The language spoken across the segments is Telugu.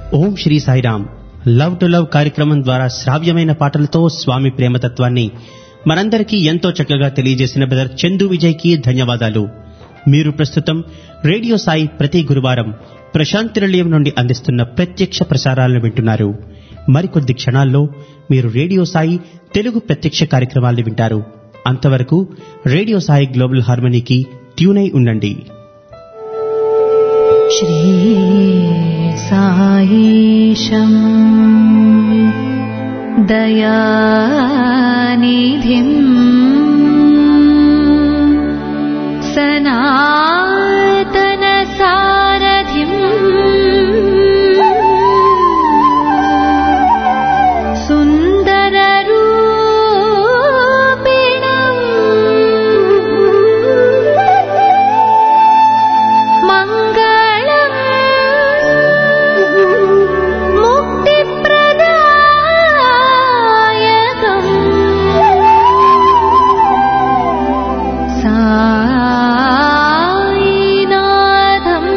Om Shri Sairam love to love కార్యక్రమం ద్వారా శ్రావ్యమైన పాటలతో స్వామి ప్రేమతత్వాన్ని మనందరికీ ఎంతో చక్కగా తెలియజేసిన బ్రదర్ చందు విజయ్కి ధన్యవాదాలు మీరు ప్రస్తుతం రేడియో సాయి ప్రతి గురువారం ప్రశాంతి నిలయం నుండి అందిస్తున్న ప్రత్యక్ష ప్రసారాలను వింటున్నారు మరికొద్ది క్షణాల్లో మీరు రేడియో సాయి తెలుగు ప్రత్యక్ష కార్యక్రమాలను వింటారు అంతవరకు రేడియో సాయి గ్లోబల్ హార్మనీకి ట్యూన్ అయి ఉండండి श्रीसायीशम् दयानिधिम् सनातनसारथिम् सुन्दररूपिणम् मङ्गलम् मुक्तिप्रदायकम् सायिनाथम्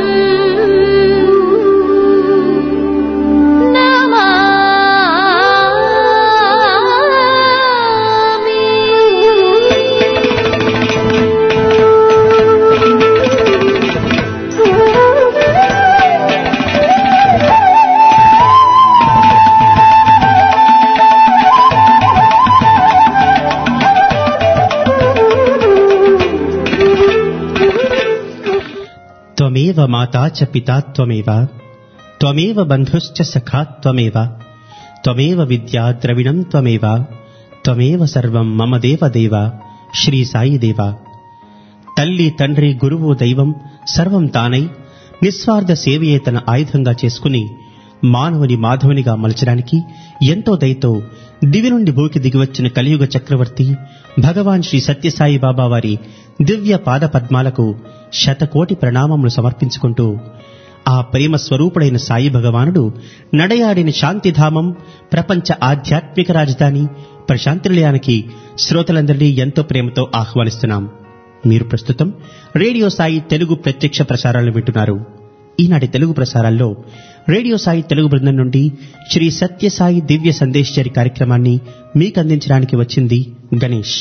త్వమేవ మాతా చ పితా త్వమేవ త్వమేవ బంధుశ్చ సఖా త్వమేవ త్వమేవ విద్యా ద్రవిణం త్వమేవ త్వమేవ సర్వం మమ దేవ దేవ శ్రీ సాయి దేవ తల్లి తండ్రి గురువు దైవం సర్వం తానై నిస్వార్థ సేవయే తన ఆయుధంగా చేసుకుని మానవుని మాధవునిగా మలచడానికి ఎంతో దయతో దివి నుండి భూకి దిగివచ్చిన కలియుగ చక్రవర్తి భగవాన్ శ్రీ సత్యసాయి బాబా వారి దివ్య పాద పద్మాలకు శతకోటి ప్రణామములు సమర్పించుకుంటూ ఆ ప్రేమ స్వరూపుడైన సాయి భగవానుడు నడయాడిన శాంతిధామం ప్రపంచ ఆధ్యాత్మిక రాజధాని ప్రశాంతి నిలయానికి శ్రోతలందరినీ ఎంతో ప్రేమతో ఆహ్వానిస్తున్నాం మీరు ప్రస్తుతం రేడియో సాయి తెలుగు ప్రత్యక్ష ప్రసారాలను వింటున్నారు ఈనాటి తెలుగు ప్రసారాల్లో రేడియో సాయి తెలుగు బృందం నుండి శ్రీ సత్యసాయి దివ్య సందేశ్చరి కార్యక్రమాన్ని మీకు అందించడానికి వచ్చింది గణేష్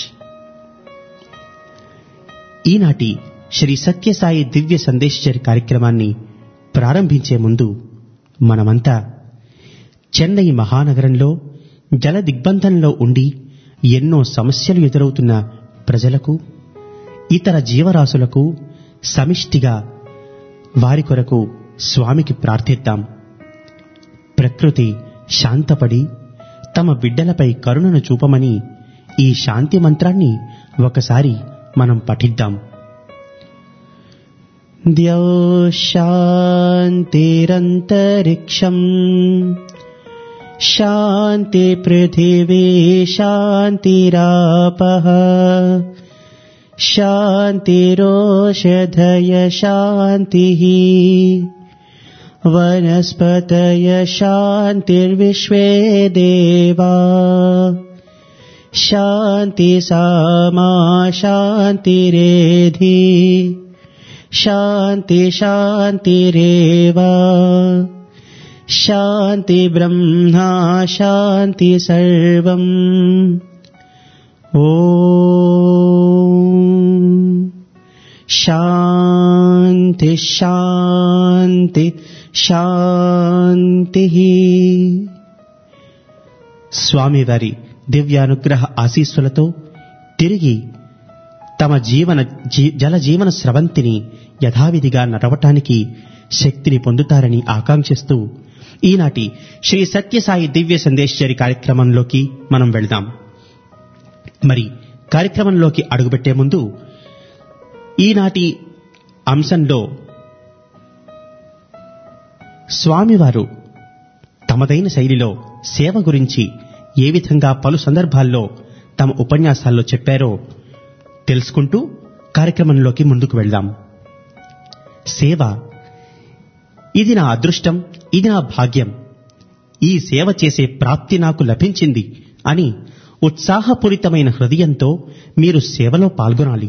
ఈనాటి శ్రీ సత్యసాయి దివ్య సందేశ్చరి కార్యక్రమాన్ని ప్రారంభించే ముందు మనమంతా చెన్నై మహానగరంలో జల దిగ్బంధంలో ఉండి ఎన్నో సమస్యలు ఎదురవుతున్న ప్రజలకు ఇతర జీవరాశులకు సమిష్టిగా వారి కొరకు స్వామికి ప్రార్థిద్దాం ప్రకృతి శాంతపడి తమ బిడ్డలపై కరుణను చూపమని ఈ శాంతి మంత్రాన్ని ఒకసారి మనం పఠిద్దాం ద్యౌ శాంతిరంతరిక్షం శాంతి పృథివీ శాంతిరాపః शान्तिरोषधय शान्तिः वनस्पतय शान्तिर्विश्वे देवा शान्ति सामा शान्तिरेधि शान्ति शान्तिरेव शान्ति ब्रह्मा शान्ति सर्वम् ॐ శాంతి శాంతి శాంతి స్వామివారి దివ్యానుగ్రహ ఆశీస్సులతో తిరిగి తమ జీవన జల జీవన స్రవంతిని యథావిధిగా నడవటానికి శక్తిని పొందుతారని ఆకాంక్షిస్తూ ఈనాటి శ్రీ సత్యసాయి దివ్య సందేశ్వరి కార్యక్రమంలోకి మనం వెళ్దాం మరి కార్యక్రమంలోకి అడుగుపెట్టే ముందు ఈనాటి అంశంలో స్వామివారు తమదైన శైలిలో సేవ గురించి ఏ విధంగా పలు సందర్భాల్లో తమ ఉపన్యాసాల్లో చెప్పారో తెలుసుకుంటూ కార్యక్రమంలోకి ముందుకు వెళ్దాం సేవ ఇది నా అదృష్టం ఇది నా భాగ్యం ఈ సేవ చేసే ప్రాప్తి నాకు లభించింది అని ఉత్సాహపూరితమైన హృదయంతో మీరు సేవలో పాల్గొనాలి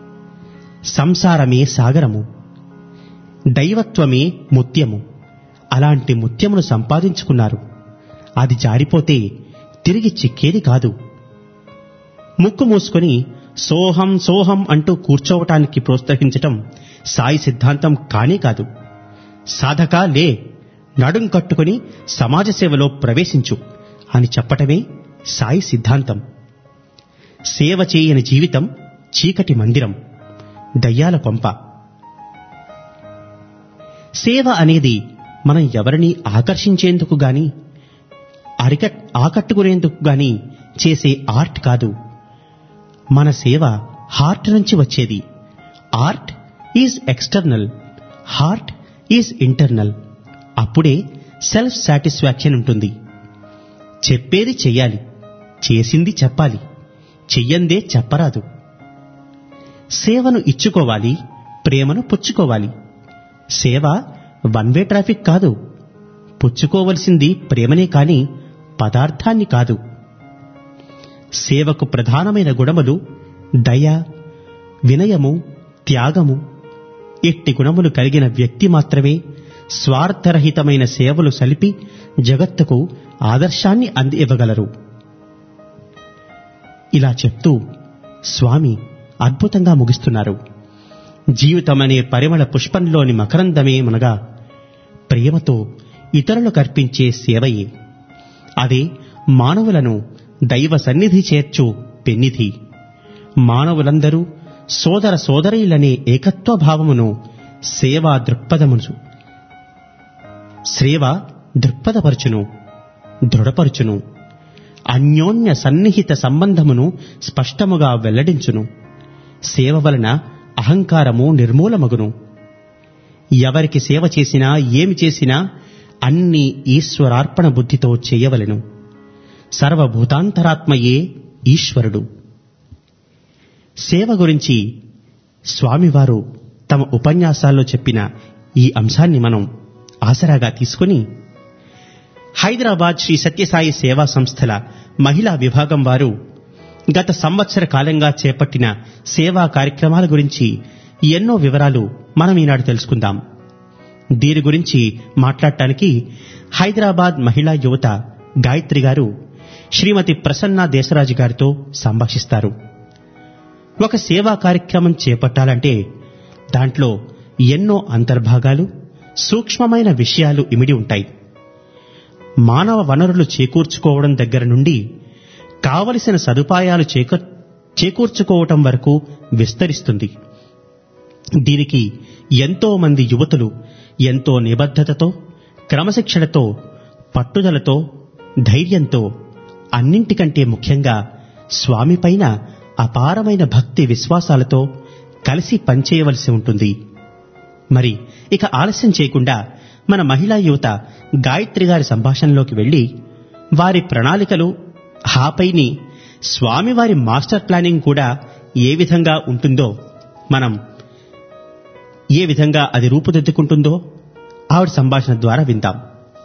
సంసారమే సాగరము దైవత్వమే ముత్యము అలాంటి ముత్యమును సంపాదించుకున్నారు అది జారిపోతే తిరిగి చిక్కేది కాదు ముక్కు మూసుకొని సోహం సోహం అంటూ కూర్చోవటానికి ప్రోత్సహించటం సాయి సిద్ధాంతం కానే కాదు సాధక లే నడుం కట్టుకుని సమాజ సేవలో ప్రవేశించు అని చెప్పటమే సాయి సిద్ధాంతం సేవ చేయని జీవితం చీకటి మందిరం దయ్యాల కొంప సేవ అనేది మనం ఎవరిని ఆకర్షించేందుకు గాని అరిక ఆకట్టుకునేందుకు గాని చేసే ఆర్ట్ కాదు మన సేవ హార్ట్ నుంచి వచ్చేది art is external heart is internal అప్పుడే సెల్ఫ్ సాటిస్ఫాక్షన్ ఉంటుంది చెప్పేది చెయ్యాలి చేసింది చెప్పాలి చెయ్యందే చెప్పరాదు సేవను ఇచ్చుకోవాలి ప్రేమను పుచ్చుకోవాలి సేవ వన్ వే ట్రాఫిక్ కాదు పుచ్చుకోవలసింది ప్రేమనే కాని పదార్థాన్ని కాదు సేవకు ప్రధానమైన గుణములు దయ వినయము త్యాగము ఇట్టి గుణములు కలిగిన వ్యక్తి మాత్రమే స్వార్థరహితమైన సేవలు సలిపి జగత్తుకు ఆదర్శాన్ని అంది ఇవ్వగలరు ఇలా చెప్తూ స్వామి అద్భుతంగా ముగిస్తున్నారు జీవితమనే పరిమళ పుష్పంలోని మకరందమే మనగా ప్రేమతో ఇతరులకు అర్పించే సేవయే అదే మానవులను దైవ సన్నిధి చేర్చు పెన్నిధి మానవులందరూ సోదర సోదరీలనే ఏకత్వ భావమును సేవా దృక్పథమును సేవ దృక్పథపరచును దృఢపరచును అన్యోన్య సన్నిహిత సంబంధమును స్పష్టముగా వెల్లడించును సేవ వలన అహంకారము నిర్మూలమగును ఎవరికి సేవ చేసినా ఏమి చేసినా అన్ని ఈశ్వరార్పణ బుద్ధితో చేయవలెను సర్వభూతాంతరాత్మయే ఈశ్వరుడు సేవ గురించి స్వామివారు తమ ఉపన్యాసాల్లో చెప్పిన ఈ అంశాన్ని మనం ఆసరాగా తీసుకుని హైదరాబాద్ శ్రీ సత్యసాయి సేవా సంస్థల మహిళా విభాగం వారు గత సంవత్సర కాలంగా చేపట్టిన సేవా కార్యక్రమాల గురించి ఎన్నో వివరాలు మనం ఈనాడు తెలుసుకుందాం దీని గురించి మాట్లాడటానికి హైదరాబాద్ మహిళా యువత గాయత్రి గారు శ్రీమతి ప్రసన్న దేశరాజు గారితో సంభాషిస్తారు ఒక సేవా కార్యక్రమం చేపట్టాలంటే దాంట్లో ఎన్నో అంతర్భాగాలు సూక్ష్మమైన విషయాలు ఇమిడి ఉంటాయి మానవ వనరులు చేకూర్చుకోవడం దగ్గర నుండి కావలసిన సదుపాయాలు చేక చేకూర్చుకోవటం వరకు విస్తరిస్తుంది దీనికి ఎంతో మంది యువతులు ఎంతో నిబద్ధతతో క్రమశిక్షణతో పట్టుదలతో ధైర్యంతో అన్నింటికంటే ముఖ్యంగా స్వామిపైన అపారమైన భక్తి విశ్వాసాలతో కలిసి పనిచేయవలసి ఉంటుంది మరి ఇక ఆలస్యం చేయకుండా మన మహిళా యువత గాయత్రి గారి సంభాషణలోకి వెళ్లి వారి ప్రణాళికలు ఆపైని స్వామివారి మాస్టర్ ప్లానింగ్ కూడా ఏ విధంగా ఉంటుందో మనం ఏ విధంగా అది రూపుదిద్దుకుంటుందో ఆవిడ సంభాషణ ద్వారా విందాం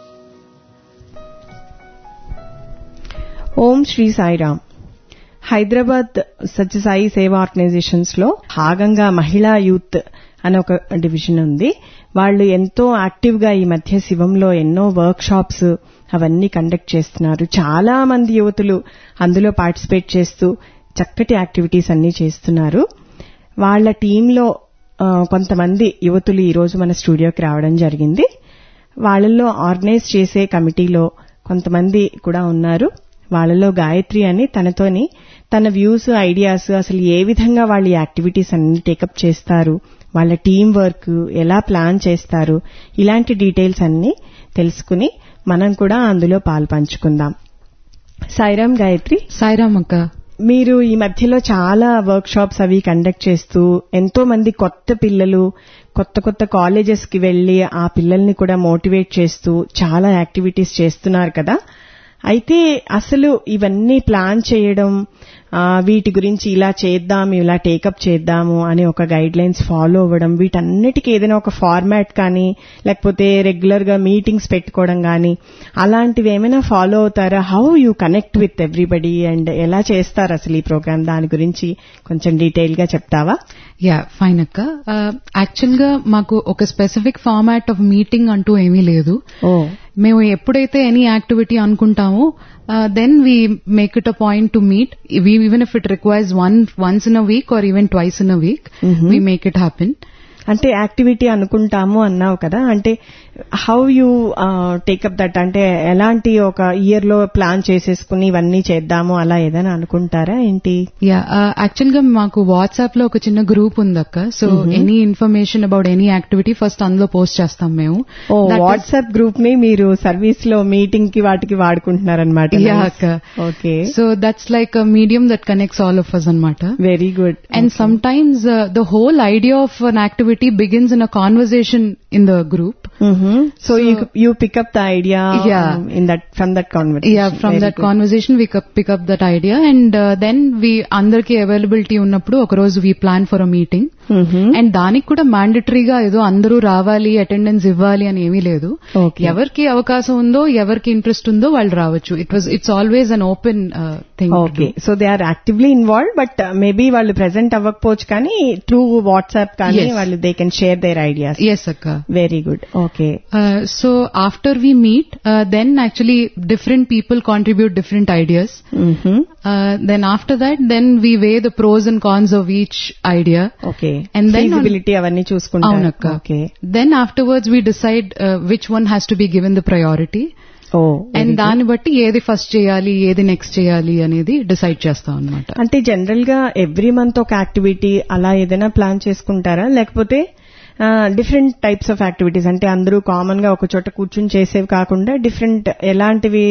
ఓం శ్రీ సాయిరామ్ హైదరాబాద్ సత్యసాయి సేవా ఆర్గనైజేషన్స్ లో భాగంగా మహిళా యూత్ అనే ఒక డివిజన్ ఉంది వాళ్ళు ఎంతో యాక్టివ్ గా ఈ మధ్య శివంలో ఎన్నో వర్క్ షాప్స్ అవన్నీ కండక్ట్ చేస్తున్నారు చాలా మంది యువతులు అందులో పార్టిసిపేట్ చేస్తూ చక్కటి యాక్టివిటీస్ అన్ని చేస్తున్నారు వాళ్ళ టీంలో కొంతమంది యువతులు ఈ రోజు మన స్టూడియోకి రావడం జరిగింది వాళ్ళల్లో ఆర్గనైజ్ చేసే కమిటీలో కొంతమంది కూడా ఉన్నారు వాళ్ళలో గాయత్రి అని తనతోని తన వ్యూస్ ఐడియాస్ అసలు ఏ విధంగా వాళ్ళ యాక్టివిటీస్ అన్ని టేకప్ చేస్తారు వాళ్ళ టీం వర్క్ ఎలా ప్లాన్ చేస్తారు ఇలాంటి డీటెయిల్స్ అన్ని తెలుసుకుని మనం కూడా అందులో పాలు పంచుకుందాం సాయిరామ్ గాయత్రి సాయిరామ్ అక్క మీరు ఈ మధ్యలో చాలా వర్క్ షాప్స్ అవి కండక్ట్ చేస్తూ ఎంతో మంది కొత్త పిల్లలు కొత్త కొత్త కాలేజెస్ కి వెళ్లి ఆ పిల్లల్ని కూడా మోటివేట్ చేస్తూ చాలా యాక్టివిటీస్ చేస్తున్నారు కదా అయితే అసలు ఇవన్నీ ప్లాన్ చేయడం ఆ, వీటి గురించి ఇలా చేద్దాం ఇలా టేకప్ చేద్దాము అని ఒక గైడ్ లైన్స్ ఫాలో అవ్వడం వీటన్నిటికీ ఏదైనా ఒక ఫార్మాట్ కానీ లేకపోతే రెగ్యులర్ గా మీటింగ్స్ పెట్టుకోవడం కానీ అలాంటివి ఏమైనా ఫాలో అవుతారా how you connect with everybody and ఎలా చేస్తారు అసలు ఈ ప్రోగ్రామ్ దాని గురించి కొంచెం డీటెయిల్ గా చెప్తావా యా ఫైన్ అక్క యాక్చువల్ గా మాకు ఒక స్పెసిఫిక్ ఫార్మాట్ ఆఫ్ మీటింగ్ అంటూ ఏమీ లేదు ఓ మేము ఎప్పుడైతే ఎనీ యాక్టివిటీ అనుకుంటామో then we make it a point to meet even if it requires one once in a week or even twice in a week we make it happen అంటే యాక్టివిటీ అనుకుంటాము అన్నావు కదా అంటే హౌ యూ టేకప్ దట్ అంటే ఎలాంటి ఒక ఇయర్ లో ప్లాన్ చేసేసుకుని ఇవన్నీ చేద్దాము అలా ఏదైనా అనుకుంటారా ఏంటి యా యాక్చువల్ గా మాకు వాట్సాప్ లో ఒక చిన్న గ్రూప్ ఉంది అక్క so any information about any activity first అందులో పోస్ట్ చేస్తాం మేము ఓ That is- వాట్సాప్ గ్రూప్ ని మీరు సర్వీస్ లో మీటింగ్ కి వాటికి వాడుకుంటున్నారనమాట Yeah, అక్క. Okay so that's like a medium that connects all of us అనమాట very good And sometimes uh, the whole idea of an activity begins in a conversation in the group. So you pick up the idea Yeah. In that from that conversation Yeah, from that conversation we co- pick up that idea and uh, then we అందరికి అవైలబిలిటీ ఉన్నప్పుడు ఒక రోజు we plan for a meeting. And దానికి కూడా మ్యాండటరీగా ఏదో అందరూ రావాలి అటెండెన్స్ ఇవ్వాలి అని ఏమీ లేదు Okay. ఎవరికి అవకాశం ఉందో ఎవరికి ఇంట్రెస్ట్ ఉందో వాళ్ళు రావచ్చు it was it's always an open thing okay so they are actively involve but maybe వాళ్ళు ప్రెసెంట్ అవ్వకపోవచ్చు కానీ త్రూ వాట్సాప్ కానీ Yes. వాళ్ళు they can share their ideas yes అక్క very good okay Uh, so after we meet, uh, then actually different people contribute different ideas. Uh, then after that, then we weigh the pros and cons of each idea. ఓకే And then on- ఫీజిబిలిటీ అవన్నీ చూసుకుంటారు అవునక్క. Okay Then afterwards we decide uh, which one has to be given the priority. Oh And దాన్ని బట్టి ఏది ఫస్ట్ చేయాలి ఏది నెక్స్ట్ చేయాలి అనేది డిసైడ్ చేస్తాం అనమాట అంటే జనరల్ గా ఎవ్రీ మంత్ ఒక యాక్టివిటీ అలా ఏదైనా ప్లాన్ చేసుకుంటారా లేకపోతే డిఫరెంట్ టైప్స్ ఆఫ్ యాక్టివిటీస్ అంటే అందరూ కామన్ గా ఒక చోట కూర్చుని చేసేవి కాకుండా డిఫరెంట్ ఎలాంటివి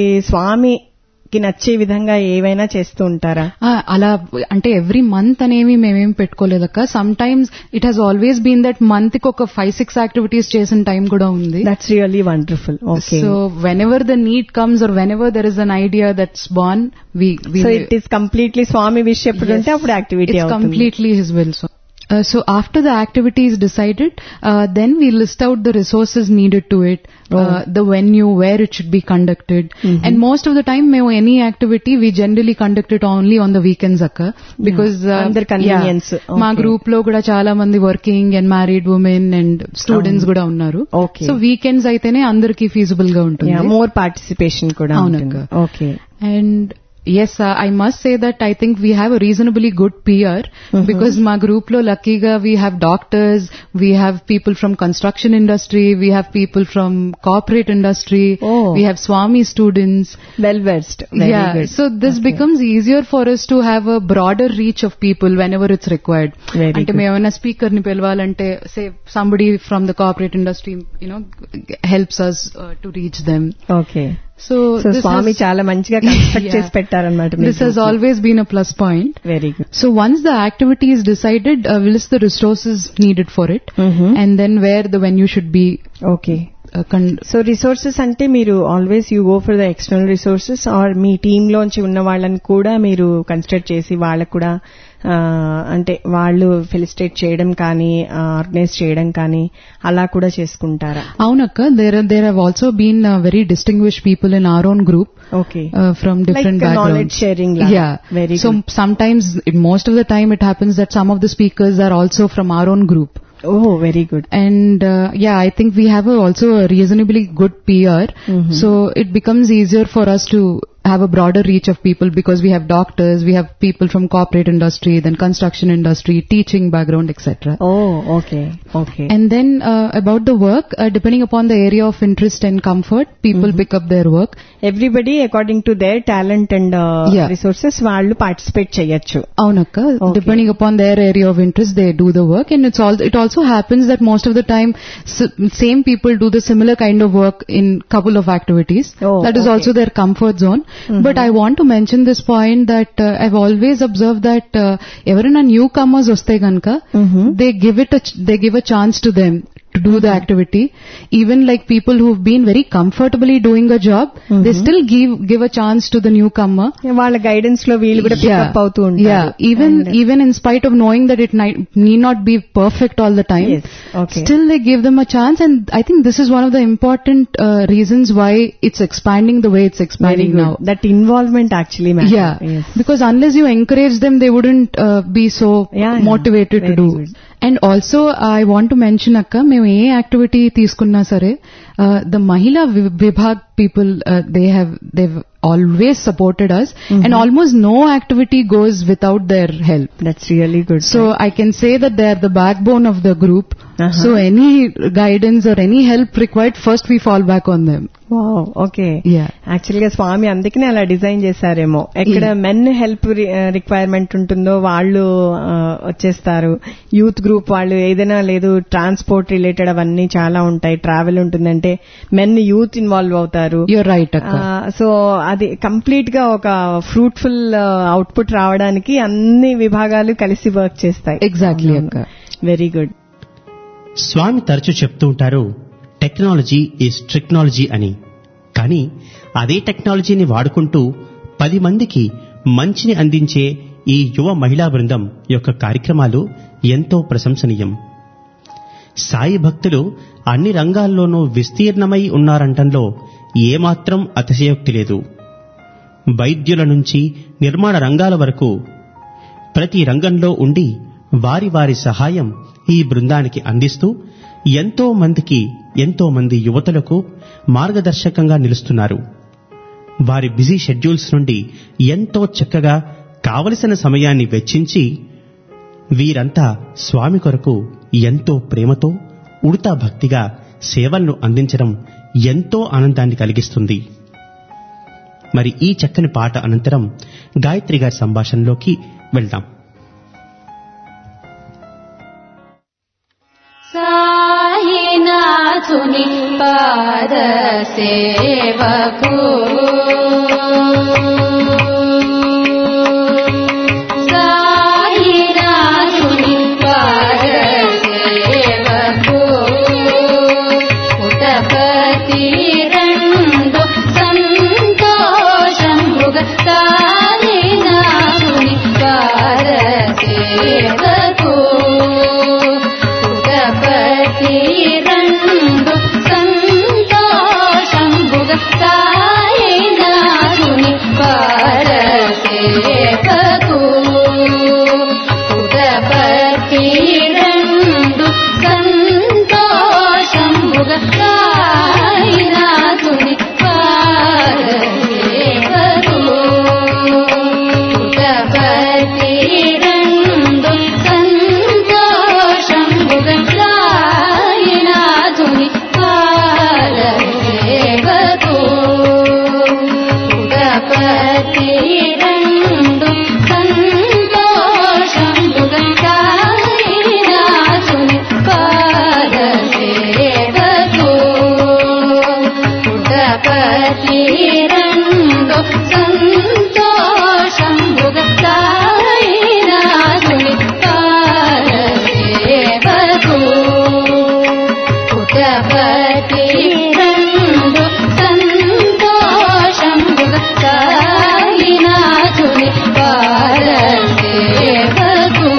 స్వామికి నచ్చే విధంగా ఏవైనా చేస్తూ ఉంటారా అలా అంటే ఎవ్రీ మంత్ అనేవి మేమేం పెట్టుకోలేదక్క sometimes it has always been that month కి ఒక ఫైవ్ సిక్స్ యాక్టివిటీస్ చేసిన టైం కూడా ఉంది that's really wonderful okay So whenever the need comes or whenever there is an idea that's born, we we so it is completely Swami wish ఎప్పుడు ఉంటే అప్పుడు యాక్టివిటీ it's అవుతుంది completely his will. So. Uh, so after the activity is decided, uh, then we list out the resources needed to it, uh, the venue, where it should be conducted, and most of the time, మేము any activity we generally conduct it only on the weekends, akka, because uh, Under convenience. yeah, మా Okay. గ్రూప్ లో కూడా చాలా మంది working and married women and students కూడా ఉన్నారు Okay. సో వీకెండ్స్ అయితేనే అందరికి ఫీజిబుల్ గా ఉంటుంది మోర్ పార్టిసిపేషన్ కూడా అవునక్క. Okay And yes, uh, I must say that I think we have a reasonably good PR because my group lo luckyga we have doctors, we have people from construction industry, we have people from corporate industry, Oh. we have Swami students. Well versed yeah, so this becomes easier for us to have a broader reach of people whenever it's required. Very అంటే good. మేము ఏమైనా స్పీకర్ ని పిలవాలంటే say somebody from the corporate industry you know helps us to reach them okay so so Swami చాలా మంచిగా కన్స్ట్రక్ట్ చేసి పెట్టారన్నమాట This has always been a plus point. Very good So once the activity is decided, uh, we list the resources needed for it, Mhm. and then where the venue should be. Okay Uh, con- so resources అంటే మీరు always you go for the external resources or మీ టీమ్ లోంచి ఉన్న వాళ్ళని కూడా మీరు కన్సిడర్ చేసి వాళ్ళకు కూడా ఆ, అంటే వాళ్ళు ఫెలిసిటేట్ చేయడం కానీ ఆర్గనైజ్ చేయడం కానీ అలా కూడా చేసుకుంటారా Aunakka, there are- there have also been uh, very distinguished people in our own group. Okay Uh, from different Like backgrounds. knowledge sharing la. Yeah. Very so good. sometimes, it, most of the time, it happens that some of the speakers are also from our own group. Oh very good And uh, yeah, I think we have a, also a reasonably good PR. So it becomes easier for us to have a broader reach of people because we have doctors, we have people from corporate industry, then construction industry, teaching background, etc. Oh okay okay And then uh, about the work, uh, depending upon the area of interest and comfort, people pick up their work. Everybody according to their talent and Yeah. Resources వాళ్ళు పార్టిసిపేట్ చేయొచ్చు Aunakka, Okay. depending upon their area of interest, they do the work, and it's all. It also happens that most of the time, s- same people do the similar kind of work in couple of activities. Oh, that is okay. also their comfort zone. But I want to mention this point that uh, I've always observed that uh, ఎవరైనా న్యూ కమర్స్ వస్తే గనక Mhm. they give it a ch- they give a chance to them to do the activity. Even like people who've been very comfortably doing a job, they still give give a chance to the newcomer. వాళ్ళ గైడెన్స్ లో వీళ్ళు కూడా పికప్ అవుతూ yeah. ఉంటారు Even And- even in spite of knowing that it ni- need not be perfect all the time, Yes, okay. still they give them a chance. And I think this is one of the important uh, reasons why it's expanding the way it's very expanding now. Good that involvement actually Yeah, because unless you encourage them, they wouldn't uh, be so Yeah, yeah. motivated to Very do. good. And also, I want to mention akka, మేము ఏ యాక్టివిటీ తీసుకున్నా సరే the Mahila Vibhag people uh, they have they've always supported us, and almost no activity goes without their help. That's really good So I can say that they are the backbone of the group. Uh-huh. So any guidance or any help required, first we fall back on them. Okay Yeah. Actual గా స్వామి అందుకనే అలా డిజైన్ చేశారేమో ఎక్కడ మెన్ హెల్ప్ రిక్వైర్మెంట్ ఉంటుందో వాళ్ళు ఆ, వచ్చేస్తారు యూత్ గ్రూప్ వాళ్ళు ఏదైనా లేదు ట్రాన్స్పోర్ట్ రిలేటెడ్ అవన్నీ చాలా ఉంటాయి ట్రావెల్ ఉంటుందంటే మెన్ యూత్ ఇన్వాల్వ్ అవుతారు You're right, Akka. సో అది కంప్లీట్ గా ఒక ఫ్రూట్ఫుల్ అవుట్పుట్ రావడానికి అన్ని విభాగాలు కలిసి వర్క్ చేస్తాయి Exactly, Akka. Very good Swami తరచూ చెప్తూ ఉంటారు టెక్నాలజీ ఈజ్ టెక్నాలజీ అని కానీ అదే టెక్నాలజీని వాడుకుంటూ పది మందికి మంచిని అందించే ఈ యువ మహిళా బృందం యొక్క కార్యక్రమాలు ఎంతో ప్రశంసనీయం సాయి భక్తులు అన్ని రంగాల్లోనూ విస్తీర్ణమై ఉన్నారంటంలో ఏమాత్రం అతిశయోక్తి లేదు వైద్యుల నుంచి నిర్మాణ రంగాల వరకు ప్రతి రంగంలో ఉండి వారి వారి సహాయం ఈ బృందానికి అందిస్తూ ఎంతో మందికి ఎంతో మంది యువతులకు మార్గదర్శకంగా నిలుస్తున్నారు వారి బిజీ షెడ్యూల్స్ నుండి ఎంతో చక్కగా కావలసిన సమయాన్ని వెచ్చించి వీరంతా స్వామి కొరకు ఎంతో ప్రేమతో ఉడతా భక్తిగా సేవలను అందించడం ఎంతో ఆనందాన్ని కలిగిస్తుంది మరి ఈ చక్కని పాట అనంతరం గాయత్రి గారి సంభాషణలోకి వెళ్దాం సాయినాథుని పాద సేవకు సాయినాథుని పాద సేవకు పుటపతి రెండు సంతోషముగ సాయినాథుని పాద సేవకు పుటపతి రెండు సంతోషంబుగ సాయినాథుని పాద సేవకు పుటపతి రెండు సంతోషంబుగ సాయినాథుని పాద సేవకు పుటపతి రెండు సంతోషంబుగ సాయినాథుని పాద సేవకు పుటపతి రెండు సంతోషంబుగ సాయినాథుని పాద సేవకు పుటపతి రెండు సంతోషంబుగ సాయినాథుని పాద సేవకు పుటపతి రెండు సంతోషంబుగ సాయినాథుని పాద సేవకు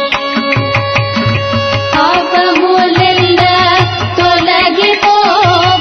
పాపములెల్ల తొలగిపోవుగాక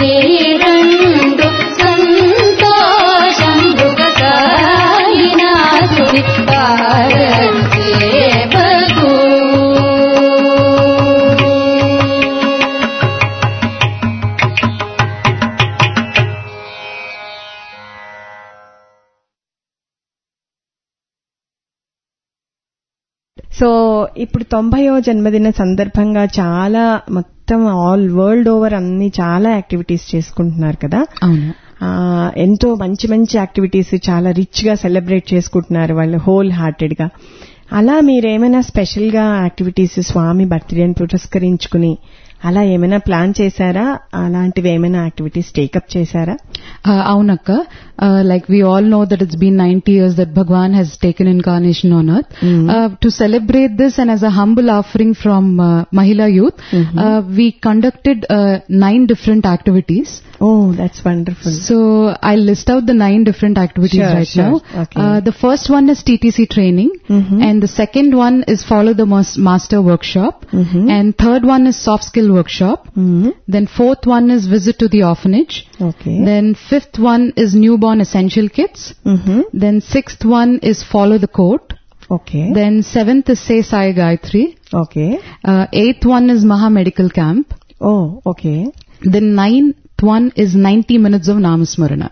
రెండు సంతోషం భుగసాయినాథుడి పారసేవకు సో ఇప్పుడు తొంభయో జన్మదిన సందర్భంగా చాలా మొత్తం ఆల్ వరల్డ్ ఓవర్ అన్ని చాలా యాక్టివిటీస్ చేసుకుంటున్నారు కదా అవును ఆ, ఎంతో మంచి మంచి యాక్టివిటీస్ చాలా రిచ్ గా సెలబ్రేట్ చేసుకుంటున్నారు వాళ్ళు హోల్ హార్టెడ్ గా అలా మీరేమైనా స్పెషల్ గా యాక్టివిటీస్ స్వామి బర్త్డేని పురస్కరించుకుని అలా ఏమైనా ప్లాన్ చేశారా అలాంటివి ఏమైనా యాక్టివిటీస్ టేకప్ చేశారా Uh, అవునక్క uh, like we all know that it's been 90 years that Bhagwan has taken incarnation on earth. Uh, to celebrate this and as a humble offering from uh, Mahila Youth, uh, we conducted uh, nine different activities. Oh that's wonderful So I'll list out the nine different activities Sure, right sure. now. Okay. Uh, the first one is TTC training, and the second one is follow the mas- master workshop, and third one is soft skill workshop. Then fourth one is visit to the orphanage. Okay Then fifth one is newborn essential kits. Then sixth one is follow the code. Okay Then seventh is say Sai Gayatri. Okay Uh, eighth one is Maha Medical Camp. Oh okay Then ninth one is 90 minutes of Namasmarana.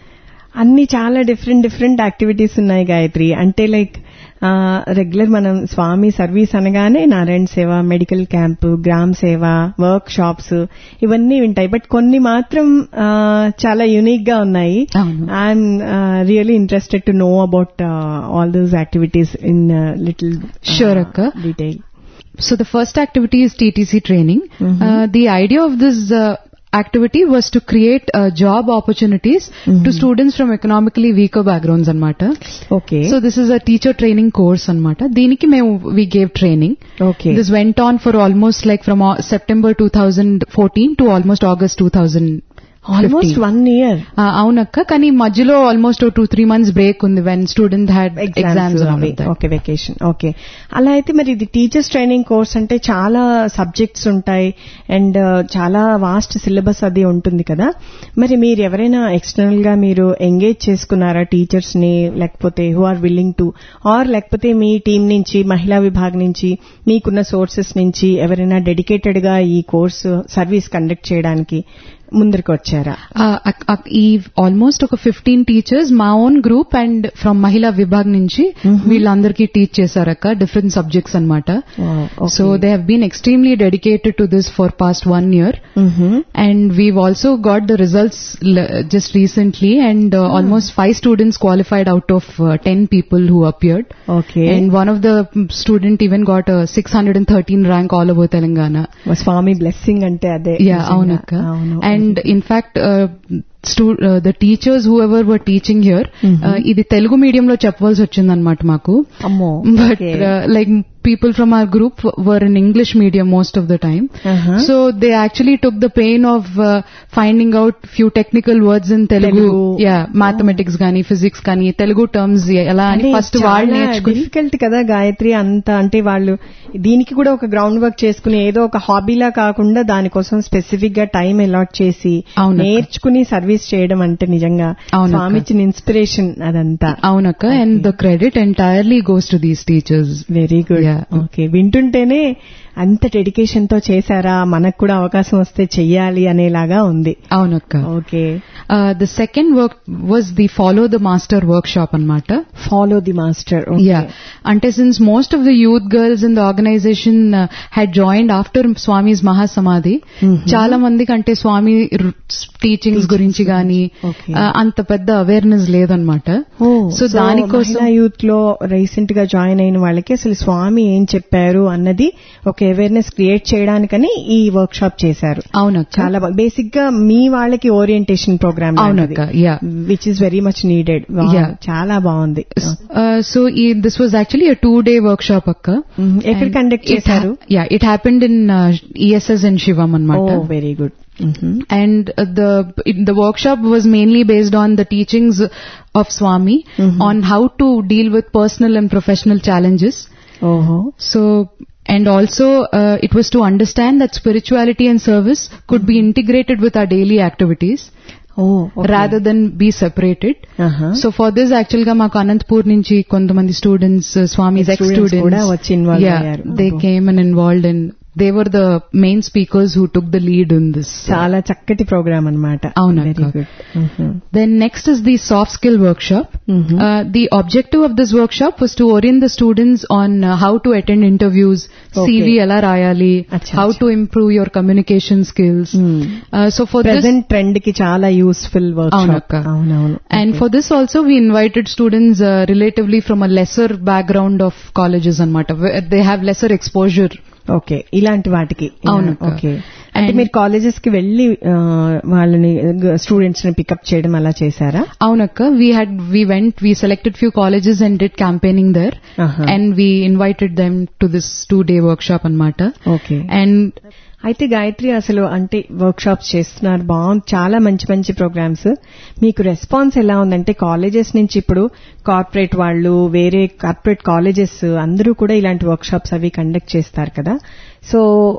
అన్ని చాలా డిఫరెంట్ డిఫరెంట్ యాక్టివిటీస్ ఉన్నాయి గాయత్రి అంటే లైక్ రెగ్యులర్ మనం స్వామి సర్వీస్ అనగానే Narayana Seva medical camp Gram Seva workshops ఇవన్నీ ఉంటాయి బట్ కొన్ని మాత్రం ఆ, చాలా యునిక్ గా ఉన్నాయి అవును. I'm really interested to know about all those activities in little Sure, Akka. Detail So the first activity is TTC training. Uh, the idea of this uh, activity was to create uh, job opportunities to students from economically weaker backgrounds anmata. Okay So this is a teacher training course anmata. దీనికి మేము we gave training. Okay This went on for almost like from uh, September 2014 to almost August 2015. Almost one year Uh, అవునక్క కానీ మధ్యలో almost two three months break ఉంది when student had exams okay vacation okay అలా అయితే మరి ఇది టీచర్స్ ట్రైనింగ్ కోర్స్ అంటే చాలా సబ్జెక్ట్స్ ఉంటాయి అండ్ చాలా వాస్ట్ సిలబస్ అది ఉంటుంది కదా మరి మీరు ఎవరైనా ఎక్స్టర్నల్ గా మీరు ఎంగేజ్ చేసుకున్నారా టీచర్స్ ని లేకపోతే who are willing to or లేకపోతే మీ టీం నుంచి మహిళా విభాగ్ నుంచి మీకున్న సోర్సెస్ నుంచి ఎవరైనా డెడికేటెడ్ గా ఈ కోర్సు సర్వీస్ కండక్ట్ చేయడానికి ముందరికి వచ్చారా ఈ ఆల్మోస్ట్ ఒక ఫిఫ్టీన్ టీచర్స్ మా own group and from Mahila Vibhag నుంచి వీళ్ళందరికీ టీచ్ చేశారక్క డిఫరెంట్ సబ్జెక్ట్స్ అనమాట so they have been extremely dedicated to this for past one year and we've also got the results just recently and almost five students qualified out of ten people who appeared okay And one of the student even got a 613 rank all over Telangana. Swami blessing అంటే అదే Yeah, నిజంగా. అవునక్క. అవును. And in fact, uh, stu- uh, the teachers whoever were teaching here, uh, ఇది తెలుగు మీడియం లో చెప్పవలసి వచ్చిందనమాట మాకు అమ్మో but Okay. Like people from our group were in English medium most of the time. Uh-huh. So they actually took the pain of uh, finding out few technical words in Telugu. Telugu. Yeah, mathematics గానీ physics కానీ తెలుగు terms ఎలా అని ఫస్ట్ వాళ్ళు నేర్చుకుని డిఫికల్ట్ కదా గాయత్రి అంత అంటే వాళ్ళు దీనికి కూడా ఒక గ్రౌండ్ వర్క్ చేసుకుని ఏదో ఒక హాబీలా కాకుండా దానికోసం స్పెసిఫిక్ గా టైం అలాట్ చేసి అవునక్క. నేర్చుకుని సర్వీస్ చేయడం అంటే నిజంగా అవునక్క. స్వామి ఇచ్చిన ఇన్స్పిరేషన్ అదంతా అవునక్క and the credit entirely goes to these teachers very good Yeah. Okay వింటుంటేనే అంత డెడికేషన్ తో చేశారా మనకు కూడా అవకాశం వస్తే చెయ్యాలి అనేలాగా ఉంది అవునక్క okay the second work was the follow the master workshop అనమాట ఫాలో ది మాస్టర్ యా అంటే since most of the youth girls in the organization had joined after Swami's Mahasamadhi చాలా మందికి అంటే స్వామి టీచింగ్స్ గురించి గాని Okay. uh, అంత పెద్ద అవేర్నెస్ లేదనమాట సో దానికోసం మహిళా యూత్ లో రీసెంట్ గా జాయిన్ అయిన వాళ్ళకి అసలు స్వామి ఏం చెప్పారు అన్నది ఒక అవేర్నెస్ క్రియేట్ చేయడానికని ఈ వర్క్ షాప్ చేశారు అవునక్క చాలా బేసిక్ గా మీ వాళ్ళకి ఓరియంటేషన్ ప్రోగ్రామ్ అవునక్క yeah which is very much needed Yeah. చాలా బాగుంది సో ఈ this was actually two day workshop అక్క Mhm. ఎక్కడ conduct చేశారు? Yeah it happened in ESS in Shivam oh అనమాట very good and uh, the it, the workshop was mainly based on the teachings of Swami on how to deal with personal and professional challenges. ఓహో So And also, uh, it was to understand that spirituality and service could be integrated with our daily activities oh rather than be separated. So for this actually గా మాకు అనంతపూర్ నుంచి కొంతమంది స్టూడెంట్స్ స్వామి ఎక్స్ Students కూడా వచ్చి involve yeah అయ్యారు. they అబ్బో. came and involved and they were the main speakers who took the lead in this చాలా చక్కటి ప్రోగ్రామ్ అనమాట అవునక్క. Very good then next is the soft skill workshop uh, the objective of this workshop was to orient the students on uh, how to attend interviews Okay. cv ఎలా రాయాలి అచ్చా, how అచ్చా. to improve your communication skills uh, so for this present trend కి చాలా యూస్ఫుల్ వర్క్ అవునక్క. అవునవును And for this also, we invited students uh, relatively from a lesser background of colleges and where they have lesser exposure. Okay ఇలాంటి వాటికి అవునక్క. ఓకే అంటే And- మీరు కాలేజెస్ కి వెళ్ళి ఆ, వాళ్ళని స్టూడెంట్స్ ని పికప్ చేయడం అలా చేశారా Aunaka, we had, we went, we selected few colleges and did campaigning there. Uh-huh. And we invited them to this two day workshop on Mata. Okay And అయితే గాయత్రి అసలు అంటే వర్క్ షాప్స్ చేస్తున్నారు బాగుంది చాలా మంచి మంచి ప్రోగ్రామ్స్ మీకు రెస్పాన్స్ ఎలా ఉందంటే కాలేజెస్ నుంచి ఇప్పుడు కార్పొరేట్ వాళ్ళు వేరే కార్పొరేట్ కాలేజెస్ అందరూ కూడా ఇలాంటి వర్క్ షాప్స్ అవి కండక్ట్ చేస్తారు కదా సో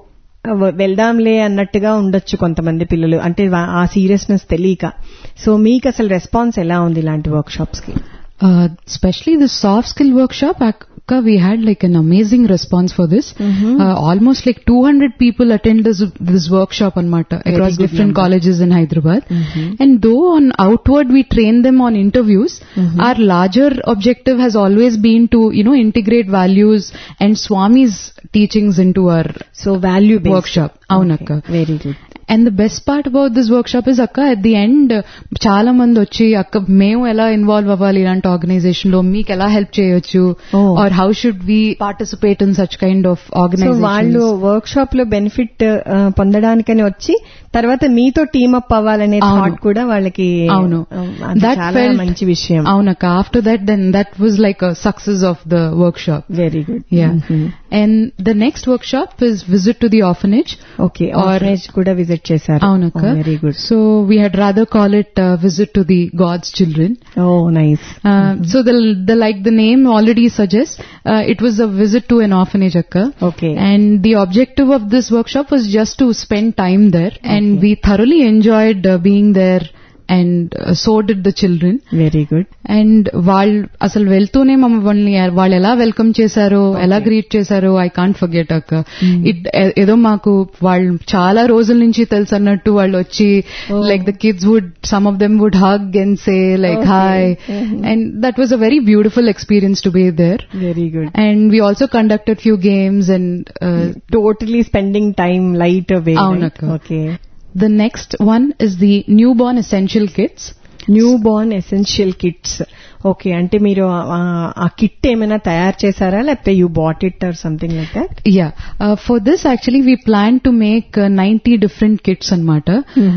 వ- వెళ్దాంలే అన్నట్టుగా ఉండొచ్చు కొంతమంది పిల్లలు అంటే వా- ఆ సీరియస్నెస్ తెలియక సో మీకు అసలు రెస్పాన్స్ ఎలా ఉంది ఇలాంటి వర్క్ షాప్స్ కి uh, especially the soft skill workshop, Akka, we had like an amazing response for this. Uh, almost like 200 people attend this, this workshop on Mata across good different number. colleges in Hyderabad. And though on outward we train them on interviews, our larger objective has always been to, you know, integrate values and Swami's teachings into our so value workshop. Aunakka. Very good and the best part about this workshop is అక్క అట్ ది ఎండ్ చాలా మంది వచ్చి అక్క మేము ఎలా ఇన్వాల్వ్ అవ్వాలి ఇలాంటి ఆర్గనైజేషన్ లో మీకు ఎలా హెల్ప్ చేయొచ్చు Oh. Or how should we participate in such kind of so వాళ్ళు ఆర్గనైజేషన్ వర్క్ షాప్ లో బెనిఫిట్ పొందడానికని వచ్చి తర్వాత మీతో టీమ్ అప్ అవ్వాలనే అవును. థాట్ కూడా వాళ్ళకి అవును ఆ, అది దట్ చాలా ఫెల్ట్ మంచి విషయం అవునక్క after that then that was like a success of the workshop very good Yeah. And the next workshop is visit to the orphanage. Okay Or- orphanage కూడా విజిట్ చేశారు Aunaka. Very good So we had rather call it uh, visit to the God's children. Oh nice Uh, So the, the like the name already suggests, uh, it was a visit to an orphanage akka. Okay. And the objective of this workshop was just to spend time there, and we thoroughly enjoyed uh, being there, and uh, so did the children. Very good and వాళ్ళు అసలు వెళ్తూనే మమ్మల్ని వాళ్ళు ఎలా వెల్కమ్ చేశారో ఎలా గ్రీట్ చేశారో ఐ కాంట్ ఫర్గెట్ అక్క ఇట్ ఏదో మాకు వాళ్ళు చాలా రోజుల నుంచి తెలుసు అన్నట్టు వాళ్ళు వచ్చి like the kids would some of them would hug and say like hi and that was a very beautiful experience to be there very good and we also conducted few games and totally spending time light way అవునక్క. Okay the next one is the new born essential kids new born essential kits okay అంటే మీరు ఆ- ఆ కిట్ ఏమైనా తయారు చేశారా లేకపోతే you bought it or something like that Yeah. Uh, for this, actually, we plan to make uh, 90 different kits and matter.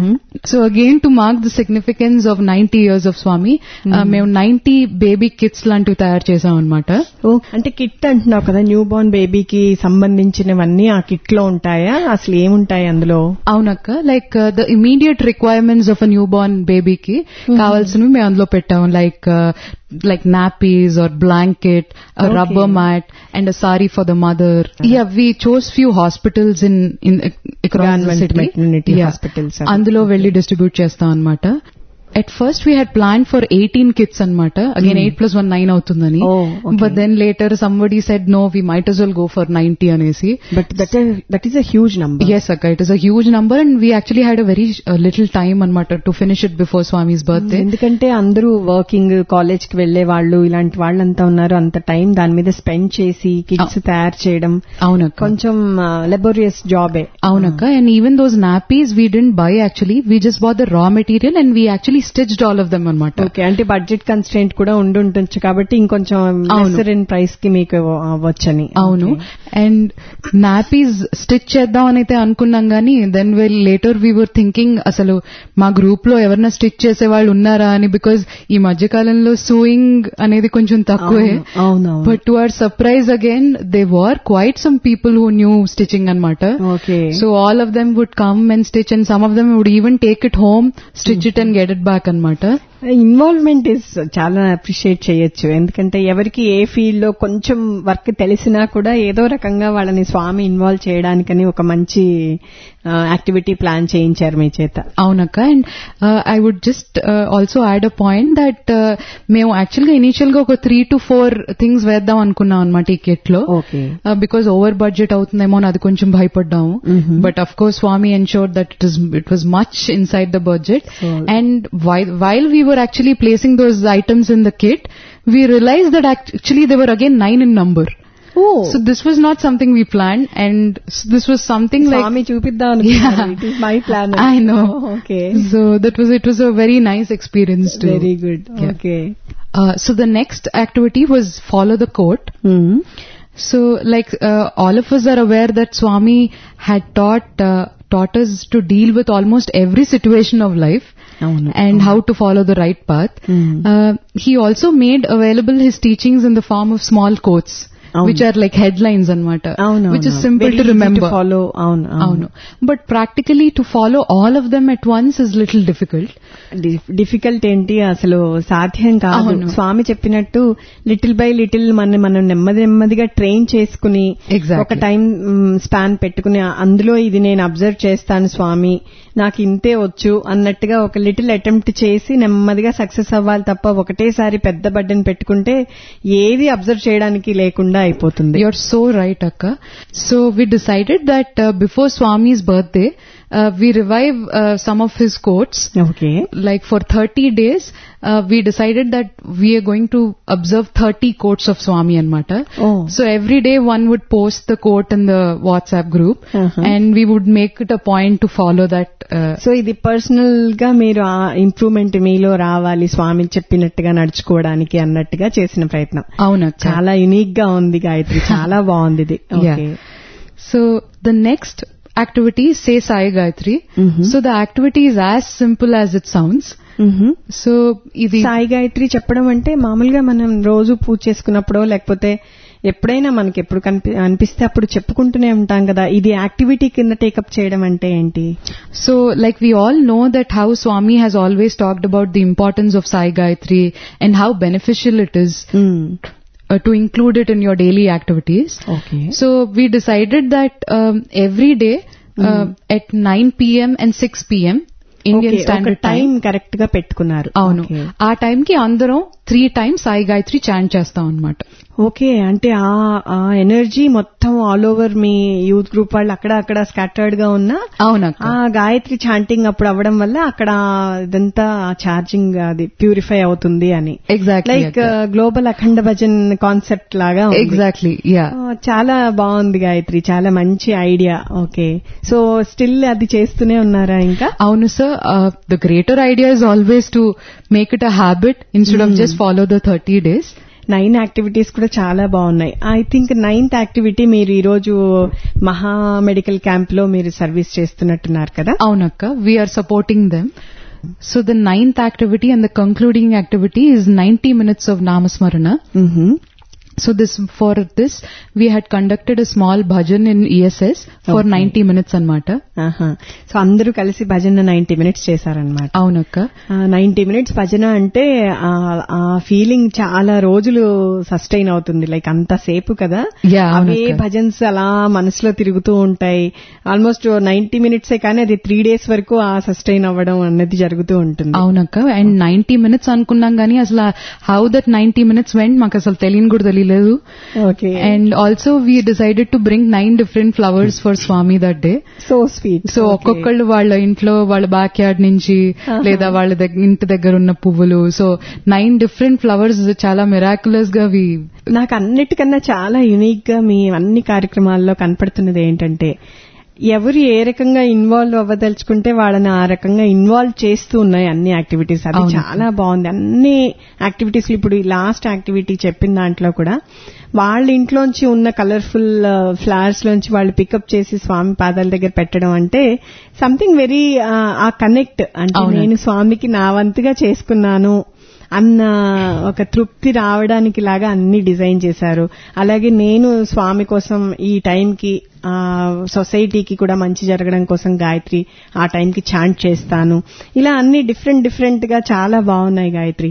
So again, to mark the significance of 90 years of Swami, uh, మేము 90 baby kits లాంటివి తయారు చేసాం అనమాట ఓ అంటే కిట్ అంటున్నావు కదా న్యూ బోర్న్ బేబీకి సంబంధించినవన్నీ ఆ కిట్ లో ఉంటాయా అసలు ఏముంటాయి అందులో అవునక్క like the immediate requirements of a new born బేబీకి కావాల్సినవి మేము అందులో పెట్టాం like like nappies or blanket rubber mat and sari for the mother yeah we chose few hospitals in in Government maternity hospitals. అందులో వెళ్లి డిస్ట్రిబ్యూట్ చేస్తాం అనమాట at first we had plan for eighteen kits అనమాట again eight plus one nine అవుతుందని Oh, okay. But then later somebody said no we might as well go for ninety అనేసి but that that is a huge number Yes, Akka, it is a huge number and we actually had a very uh, little time on matter to finish it before Swami's birthday. ఎందుకంటే అందరూ వర్కింగ్ కాలేజ్ కి వెళ్లే వాళ్ళు ఇలాంటి వాళ్ళంతా ఉన్నారు అంత టైం దాని మీద స్పెండ్ చేసి కిట్స్ తయారు చేయడం Aunakka. కొంచెం లెబోరియస్ జాబే Aunakka. And even those nappies we didn't buy actually. We just bought the raw material and we actually stitched all of them on matter. Okay అంటే బడ్జెట్ కన్స్టెంట్ కూడా ఉండి ఉండొచ్చు కాబట్టి ఇంకొంచెం అవును. లెసర్ ఇన్ ప్రైస్ కి మీకు అవ్వచ్చని అవును అండ్ నాపీస్ స్టిచ్ చేద్దాం అని అయితే అనుకున్నాం గానీ then well later we were thinking అసలు మా గ్రూప్ లో ఎవరన్నా స్టిచ్ చేసే వాళ్ళు ఉన్నారా అని బికాజ్ ఈ మధ్య కాలంలో సూయింగ్ అనేది కొంచెం తక్కువే అవును but to our surprise again they were quite some people who knew stitching అనమాట okay so all of them would come and stitch and some of them would even take it home stitch it and get it back అనమాట ఇన్వాల్వ్మెంట్ ఇస్ చాలా అప్రిషియేట్ చేయొచ్చు ఎందుకంటే ఎవరికి ఏ ఫీల్డ్ లో కొంచెం వర్క్ తెలిసినా కూడా ఏదో రకంగా వాళ్ళని స్వామి ఇన్వాల్వ్ చేయడానికని ఒక మంచి యాక్టివిటీ ప్లాన్ చేయించారు మీ చేత అవునక్క and I would just also add a point that మేము యాక్చువల్ గా ఇనీషియల్ గా ఒక త్రీ టు ఫోర్ థింగ్స్ వేద్దాం అనుకున్నాం అనమాట ఈ కిట్ లో ఓకే బికాస్ ఓవర్ బడ్జెట్ అవుతుందేమో అని అది కొంచెం భయపడ్డాము but of course Swami ensure that it is it was much inside the budget and while we were actually placing those items in the kit we realize that actually they were again nine in number oh So this was not something we planned and s- this was something like Swami చూపిద్దాం Yeah. It is my plan I know. Okay So that was it was a very nice experience too. Very good Yeah. Okay Uh, so the next activity was follow the court. So like uh, all of us are aware that Swami had taught uh, taught us to deal with almost every situation of life అవును and how to follow the right path. Mm. Uh, he also made available his teachings in the form of small quotes. అవును. Which are like headlines anamata, అవును which is simple to remember. Follow అవును అవును but practically to follow all of them at once is little difficult difficult ఏంటి అసలు సాధ్యం కాదు అవును. స్వామి చెప్పినట్టు లిటిల్ బై లిటిల్ మన మనం నెమ్మది నెమ్మదిగా ట్రైన్ చేసుకుని Exactly. ఒక టైం స్పాన్ పెట్టుకుని అందులో ఇది నేను అబ్జర్వ్ చేస్తాను స్వామి నాకు ఇంతే వచ్చు అన్నట్టుగా ఒక లిటిల్ అటెంప్ట్ చేసి నెమ్మదిగా సక్సెస్ అవ్వాలి తప్ప ఒకటేసారి పెద్ద బడ్డని పెట్టుకుంటే ఏది అబ్జర్వ్ చేయడానికి లేకుండా అయిపోతుంది You're so right, Akka. So we decided that uh, before Swami's birthday, uh, we revive uh, some of his quotes. Okay Like for 30 days, uh, we decided that we are going to observe 30 quotes of Swami and Mata. Oh. So every day one would post the quote in the WhatsApp group Uh-huh. and we would make it a point to follow that. Uh, so ఇది పర్సనల్ గా మీరు ఆ ఇంప్రూవ్మెంట్ మీలో రావాలి స్వామి చెప్పినట్టుగా నడుచుకోవడానికి అన్నట్టుగా చేసిన ప్రయత్నం అవునక్క. చాలా యునిక్ గా ఉంది గాయత్రి చాలా బాగుంది ఇది Yeah. Okay So the next activity is say Sai Gayatri. Mhm. So the activity is as simple as it sounds. So ఇది సాయి గాయత్రి చెప్పడం అంటే మామూలుగా మనం రోజు పూజ చేసుకున్నప్పుడో లేకపోతే ఎప్పుడైనా మనకి ఎప్పుడు కనిపి అనిపిస్తే అప్పుడు చెప్పుకుంటూనే ఉంటాం కదా ఇది యాక్టివిటీ కింద టేకప్ చేయడం అంటే ఏంటి So, like we all know that how Swami has always talked about the importance of Sai Gayatri and how beneficial it is uh, to include it in your daily activities. Okay So, we decided that um, every day uh, at 9 p.m. and 6 p.m. Indian Standard time Time. Correct గా పెట్టుకున్నారు అవును Okay. ఆ టైం కి అందరం three times Sai Gayatri chant చేస్తాం అనమాట ఓకే అంటే ఆ ఆ ఎనర్జీ మొత్తం ఆల్ ఓవర్ మీ యూత్ గ్రూప్ వాళ్ళు అక్కడ అక్కడ స్కాటర్డ్ గా ఉన్నా అవునక్క ఆ గాయత్రి చాంటింగ్ అప్పుడు అవ్వడం వల్ల అక్కడ ఇదంతా ఛార్జింగ్ అది ప్యూరిఫై అవుతుంది అని exactly like global Akhanda bhajan concept లాగా ఉంది. ఎగ్జాక్ట్లీ యా ఆ, చాలా బాగుంది గాయత్రి చాలా మంచి ఐడియా ఓకే సో స్టిల్ అది చేస్తూనే ఉన్నారా ఇంకా అవును sir the greater idea is always to make it a habit instead of just follow the thirty days nine activities కూడా చాలా బాగున్నాయి ఐ థింక్ నైన్త్ యాక్టివిటీ మీరు ఈ రోజు మహా మెడికల్ క్యాంప్ లో మీరు సర్వీస్ చేస్తున్నట్టున్నారు కదా అవునక్క we are supporting them so the ninth activity and the concluding activity is ninety minutes of namasmarana so this for this we had conducted a small bhajan in ESS for ninety minutes అనమాట సో అందరూ కలిసి భజన నైన్టీ మినిట్స్ చేశారనమాట అవునక్క నైన్టీ మినిట్స్ భజన అంటే ఆ- ఆ ఫీలింగ్ చాలా రోజులు సస్టైన్ అవుతుంది లైక్ అంత సేపు కదా Yeah, అవే అవునక్క. భజన్స్ అలా మనసులో తిరుగుతూ ఉంటాయి ఆల్మోస్ట్ నైన్టీ మినిట్సే కానీ అది త్రీ డేస్ వరకు ఆ సస్టైన్ అవ్వడం అనేది జరుగుతూ ఉంటుంది అవునక్క అండ్ నైన్టీ మినిట్స్ అనుకున్నాం కానీ అసలు how that ninety minutes went మాకు అసలు తెలియని కూడా తెలియలేదు okay and also we decided to bring nine different flowers for Swami that day so sweet so ఒక్కొక్కళ్ళు వాళ్ళ ఇంట్లో వాళ్ళ బ్యాక్ యార్డ్ నుంచి లేదా వాళ్ళ దగ్గ- ఇంటి దగ్గర ఉన్న పువ్వులు సో నైన్ డిఫరెంట్ ఫ్లవర్స్ చాలా మిరాకులస్ గా వి నాకు అన్నిటికన్నా చాలా యునిక్ గా మీ అన్ని కార్యక్రమాల్లో కనపడుతున్నది ఏంటంటే ఎవరు ఏ రకంగా ఇన్వాల్వ్ అవ్వదలుచుకుంటే వాళ్ళని ఆ రకంగా ఇన్వాల్వ్ చేస్తూ ఉన్నాయి అన్ని యాక్టివిటీస్ అది అవును. చాలా బాగుంది అన్ని యాక్టివిటీస్ ఇప్పుడు ఈ లాస్ట్ యాక్టివిటీ చెప్పిన దాంట్లో కూడా వాళ్ళ ఇంట్లోంచి ఉన్న కలర్ఫుల్ ఫ్లవర్స్ లోంచి వాళ్ళు పికప్ చేసి స్వామి పాదాల దగ్గర పెట్టడం అంటే సంథింగ్ వెరీ ఆ కనెక్ట్ అంటే అవును. నేను స్వామికి నా వంతుగా చేసుకున్నాను అన్న ఒక తృప్తి రావడానికి లాగా అన్ని డిజైన్ చేశారు అలాగే నేను స్వామి కోసం ఈ టైంకి ఆ, సొసైటీకి కూడా మంచి జరగడం కోసం గాయత్రి ఆ టైంకి చాంట్ చేస్తాను ఇలా అన్ని డిఫరెంట్ డిఫరెంట్ గా చాలా బాగున్నాయి గాయత్రి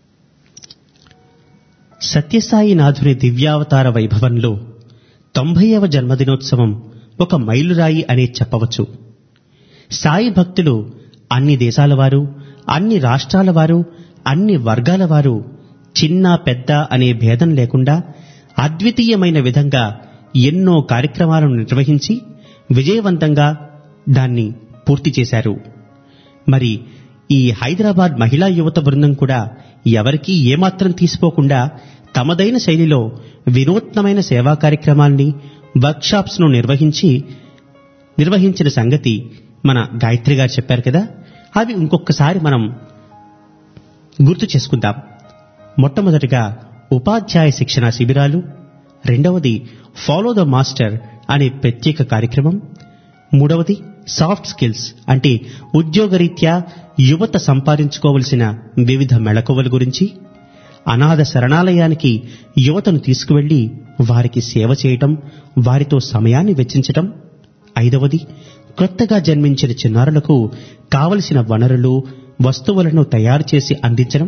సత్యసాయి నాథుని దివ్యావతార వైభవంలో తొంభైవ జన్మదినోత్సవం ఒక మైలురాయి అనే చెప్పవచ్చు సాయి భక్తులు అన్ని దేశాల వారు అన్ని రాష్ట్రాల వారు అన్ని వర్గాల వారు చిన్న పెద్ద అనే భేదం లేకుండా అద్వితీయమైన విధంగా ఎన్నో కార్యక్రమాలను నిర్వహించి విజయవంతంగా దాన్ని పూర్తి చేశారు మరి ఈ హైదరాబాద్ మహిళా యువత బృందం కూడా ఎవరికీ ఏమాత్రం తీసిపోకుండా తమదైన శైలిలో వినూత్నమైన సేవా కార్యక్రమాల్ని వర్క్షాప్స్ ను నిర్వహించి నిర్వహించిన సంగతి మన గాయత్రి గారు చెప్పారు కదా అవి ఇంకొకసారి మనం గుర్తు చేసుకుందాం మొట్టమొదటిగా ఉపాధ్యాయ శిక్షణ శిబిరాలు రెండవది ఫాలో ద మాస్టర్ అనే ప్రత్యేక కార్యక్రమం మూడవది సాఫ్ట్ స్కిల్స్ అంటే ఉద్యోగరీత్యా యువత సంపాదించుకోవలసిన వివిధ మెళకువల గురించి అనాథ శరణాలయానికి యువతను తీసుకువెళ్లి వారికి సేవ చేయటం వారితో సమయాన్ని వెచ్చించటం ఐదవది కొత్తగా జన్మించిన చిన్నారులకు కావలసిన వనరులు వస్తువులను తయారు చేసి అందించడం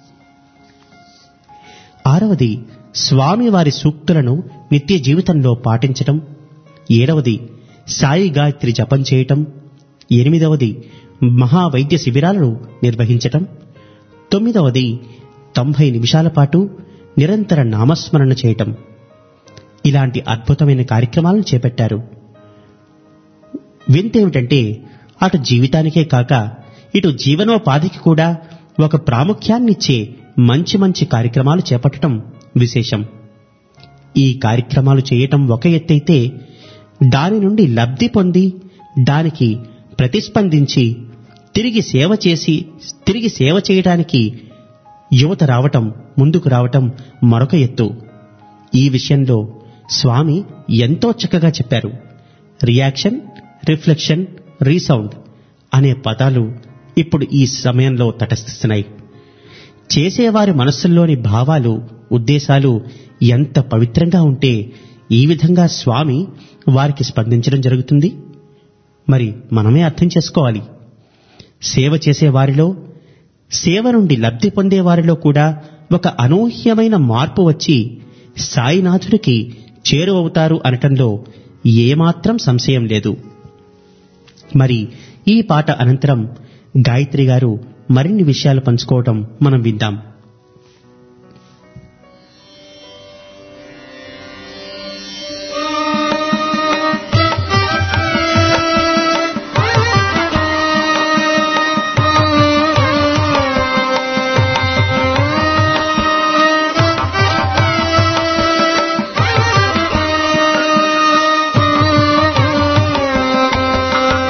ఆరవది స్వామివారి సూక్తులను నిత్య జీవితంలో పాటించటం ఏడవది సాయి గాయత్రి జపం చేయటం ఎనిమిదవది మహావైద్య శిబిరాలను నిర్వహించటం తొమ్మిదవది తొంభై నిమిషాల పాటు నిరంతర నామస్మరణ చేయటం ఇలాంటి అద్భుతమైన కార్యక్రమాలను చేపట్టారు వింతేమిటంటే అటు జీవితానికే కాక ఇటు జీవనోపాధికి కూడా ఒక ప్రాముఖ్యాన్నిచ్చే మంచి మంచి కార్యక్రమాలు చేపట్టడం విశేషం ఈ కార్యక్రమాలు చేయటం ఒక ఎత్తైతే దాని నుండి లబ్ధి పొంది దానికి ప్రతిస్పందించి తిరిగి సేవ చేసి తిరిగి సేవ చేయడానికి యువత రావటం ముందుకు రావటం మరొక ఎత్తు ఈ విషయంలో స్వామి ఎంతో చక్కగా చెప్పారు రియాక్షన్ రిఫ్లెక్షన్ రీసౌండ్ అనే పదాలు ఇప్పుడు ఈ సమయంలో తటస్థిస్తున్నాయి చేసేవారి మనస్సుల్లోని భావాలు ఉద్దేశాలు ఎంత పవిత్రంగా ఉంటే ఈ విధంగా స్వామి వారికి స్పందించడం జరుగుతుంది మరి మనమే అర్థం చేసుకోవాలి సేవ చేసే వారిలో సేవ నుండి లబ్ధి పొందే వారిలో కూడా ఒక అనూహ్యమైన మార్పు వచ్చి సాయినాథుడికి చేరువవుతారు అనటంలో ఏమాత్రం సంశయం లేదు మరి ఈ పాట అనంతరం గాయత్రి గారు మరిన్ని విషయాలు పంచుకోవటం మనం విందాం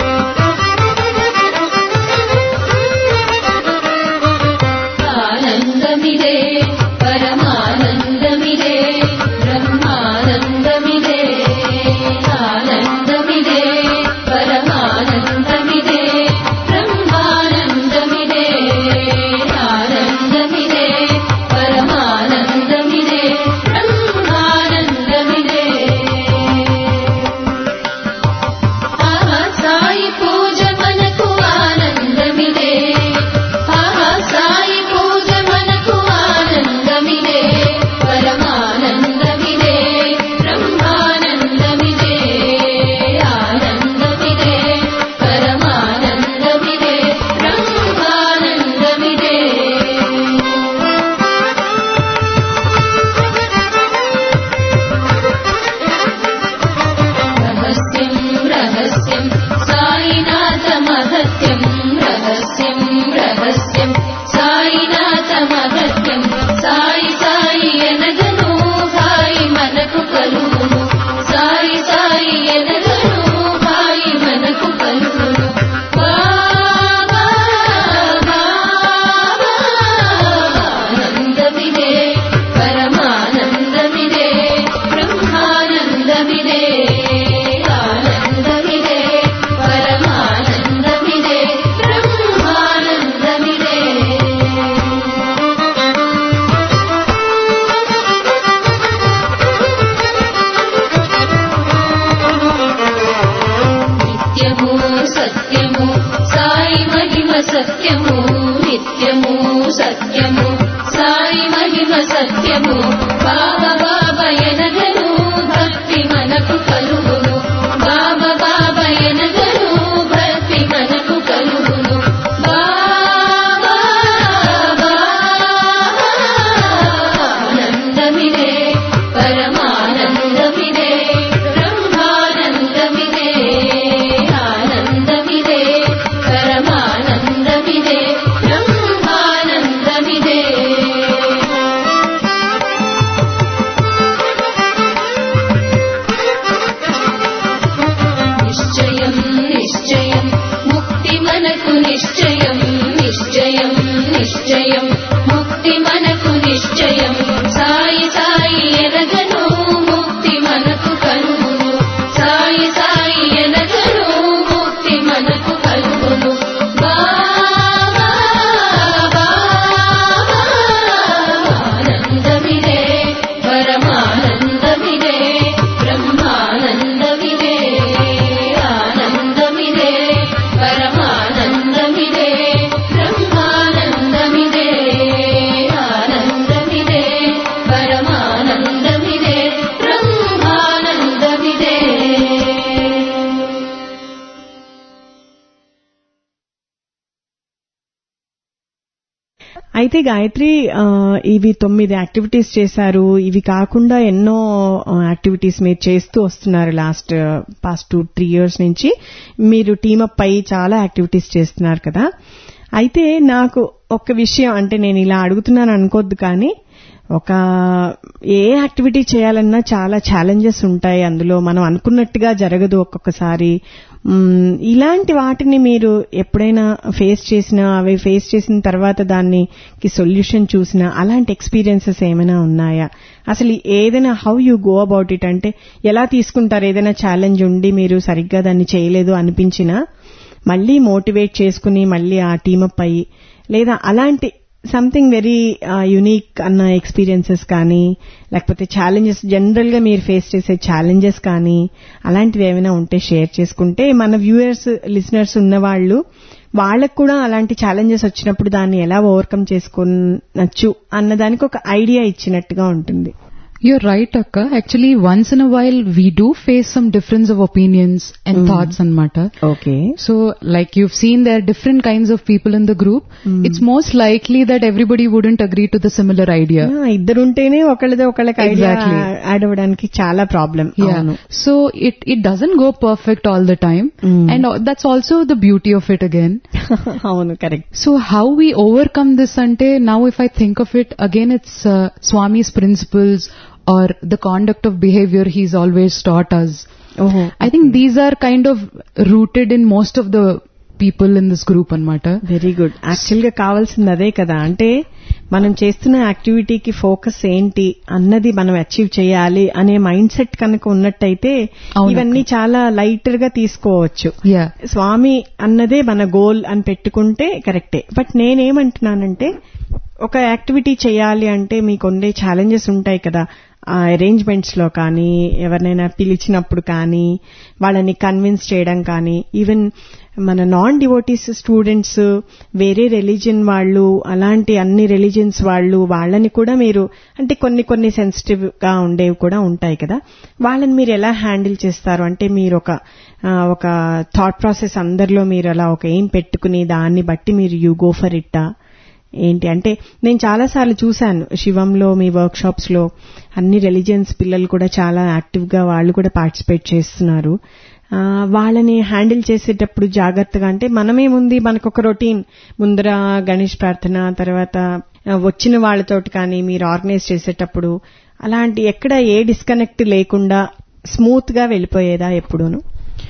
ఆనంద నిత్యము సత్యము సాయి మహిమ సత్యము బాబ బాబ ఎనగను భక్తి మనకు కలుగును బాబ బాబ ఎనగను భక్తి మనకు కలుగును బాబా ఆనందమిదే పరమానందమిదే బ్రహ్మానందమిదే ఆనందమిదే పరమానందమిదే బ్రహ్మానందమిదే నిశ్చయం నిశ్చయం ముక్తి మనకు నిశ్చయం నిశ్చయం నిశ్చయం ముక్తి మనకు నిశ్చయం సాయి సాయి ఎనగను ముక్తి మనకు కలుగును సాయి సాయి ఎనగను ముక్తి మనకు కలుగును బాబా బాబా ఆనందమిదే పరమానందమిదే బ్రహ్మానందమిదే ఆనందమిదే పరమానందమిదే బ్రహ్మానందమిదే ఆనందమిదే పరమానందమిదే బ్రహ్మానందమిదే అయితే గాయత్రి ఆ, ఇవి తొమ్మిది యాక్టివిటీస్ చేశారు ఇవి కాకుండా ఎన్నో యాక్టివిటీస్ మీరు చేస్తూ వస్తున్నారు last past two three years నుంచి మీరు టీమప్ అయి చాలా యాక్టివిటీస్ చేస్తున్నారు కదా అయితే నాకు ఒక విషయం అంటే నేను ఇలా అడుగుతున్నాను అనుకోద్దు కానీ ఒక ఏ యాక్టివిటీ చేయాలన్నా చాలా ఛాలెంజెస్ ఉంటాయి అందులో మనం అనుకున్నట్టుగా జరగదు ఒక్కొక్కసారి మ్మ్, ఇలాంటి వాటిని మీరు ఎప్పుడైనా ఫేస్ చేసినా అవి ఫేస్ చేసిన తర్వాత దానికి సొల్యూషన్ చూసినా అలాంటి ఎక్స్పీరియన్సెస్ ఏమైనా ఉన్నాయా అసలు ఏదైనా how you go about it అంటే ఎలా తీసుకుంటారు ఏదైనా ఛాలెంజ్ ఉండి మీరు సరిగ్గా దాన్ని చేయలేదు అనిపించినా మళ్ళీ మోటివేట్ చేసుకుని మళ్ళీ ఆ టీమప్ అయ్యి లేదా అలాంటి సంథింగ్ వెరీ యునిక్ అన్న ఎక్స్పీరియన్సెస్ కానీ లేకపోతే ఛాలెంజెస్ జనరల్ గా మీరు ఫేస్ చేసే ఛాలెంజెస్ కానీ అలాంటివి ఏమైనా ఉంటే షేర్ చేసుకుంటే మన వ్యూయర్స్ లిసనర్స్ ఉన్నవాళ్ళు వాళ్ళకు కూడా అలాంటి ఛాలెంజెస్ వచ్చినప్పుడు దాన్ని ఎలా ఓవర్కమ్ చేసుకోనొచ్చు అన్నదానికి ఒక ఐడియా ఇచ్చినట్టుగా ఉంటుంది You're right, Akka. Actually, once in a while, we do face some difference of opinions and thoughts and matter. Okay So, like you've seen, there are different kinds of people in the group. It's most likely that everybody wouldn't agree to the similar idea. ఇద్దరుంటేనే ఒకళ్ళది ఒకళ్ళకి ఐడియా Exactly. యాడ్ అవ్వడానికి చాలా problem Yeah. So it it doesn't go perfect all the time, Mm. and uh, that's also the beauty of it again. అవును correct So how we overcome this ante, now if I think of it, again it's uh, Swami's principles or the conduct of behavior he's always taught us. ఓహో I think these are kind of rooted in most of the people in this group anmata. Very good actual గా కావాల్సింది అదే కదా అంటే మనం చేస్తున్న యాక్టివిటీకి ఫోకస్ ఏంటి అన్నది మనం అచీవ్ చేయాలి అనే మైండ్ సెట్ కనుక ఉన్నట్టయితే అవునక్క. ఇవన్నీ చాలా లైటర్ గా తీసుకోవచ్చు Yeah. స్వామి అన్నదే మన గోల్ అని పెట్టుకుంటే కరెక్టే బట్ నేనేమంటున్నానంటే ఒక యాక్టివిటీ చేయాలి అంటే మీకు ఉండే ఛాలెంజెస్ ఉంటాయి కదా ఆ అరేంజ్మెంట్స్ లో కానీ ఎవరినైనా పిలిచినప్పుడు కానీ వాళ్ళని కన్విన్స్ చేయడం కానీ ఈవెన్ మన నాన్ డివోటీస్ స్టూడెంట్స్ వేరే రిలీజియన్ వాళ్ళు అలాంటి అన్ని రిలీజియన్స్ వాళ్ళు వాళ్ళని కూడా మీరు అంటే కొన్ని కొన్ని సెన్సిటివ్ గా ఉండేవి కూడా ఉంటాయి కదా వాళ్ళని మీరు ఎలా హ్యాండిల్ చేస్తారు అంటే మీరు ఒక ఆ, ఒక థాట్ ప్రాసెస్ అందరిలో మీరు అలా ఒక ఎయిమ్ పెట్టుకుని దాన్ని బట్టి మీరు యూ గో ఫర్ ఇట్టా ఏంటి అంటే నేను చాలా సార్లు చూశాను శివంలో మీ వర్క్ షాప్స్ లో అన్ని రిలీజియన్స్ పిల్లలు కూడా చాలా యాక్టివ్ గా వాళ్ళు కూడా పార్టిసిపేట్ చేస్తున్నారు ఆ, వాళ్ళని హ్యాండిల్ చేసేటప్పుడు జాగ్రత్తగా అంటే మనమేముంది మనకు ఒక రొటీన్ ముందర గణేష్ ప్రార్థన తర్వాత ఆ, వచ్చిన వాళ్ళతోటి కానీ మీరు ఆర్గనైజ్ చేసేటప్పుడు అలాంటి ఎక్కడ ఏ డిస్కనెక్ట్ లేకుండా స్మూత్ గా వెళ్ళిపోయేదా ఎప్పుడూను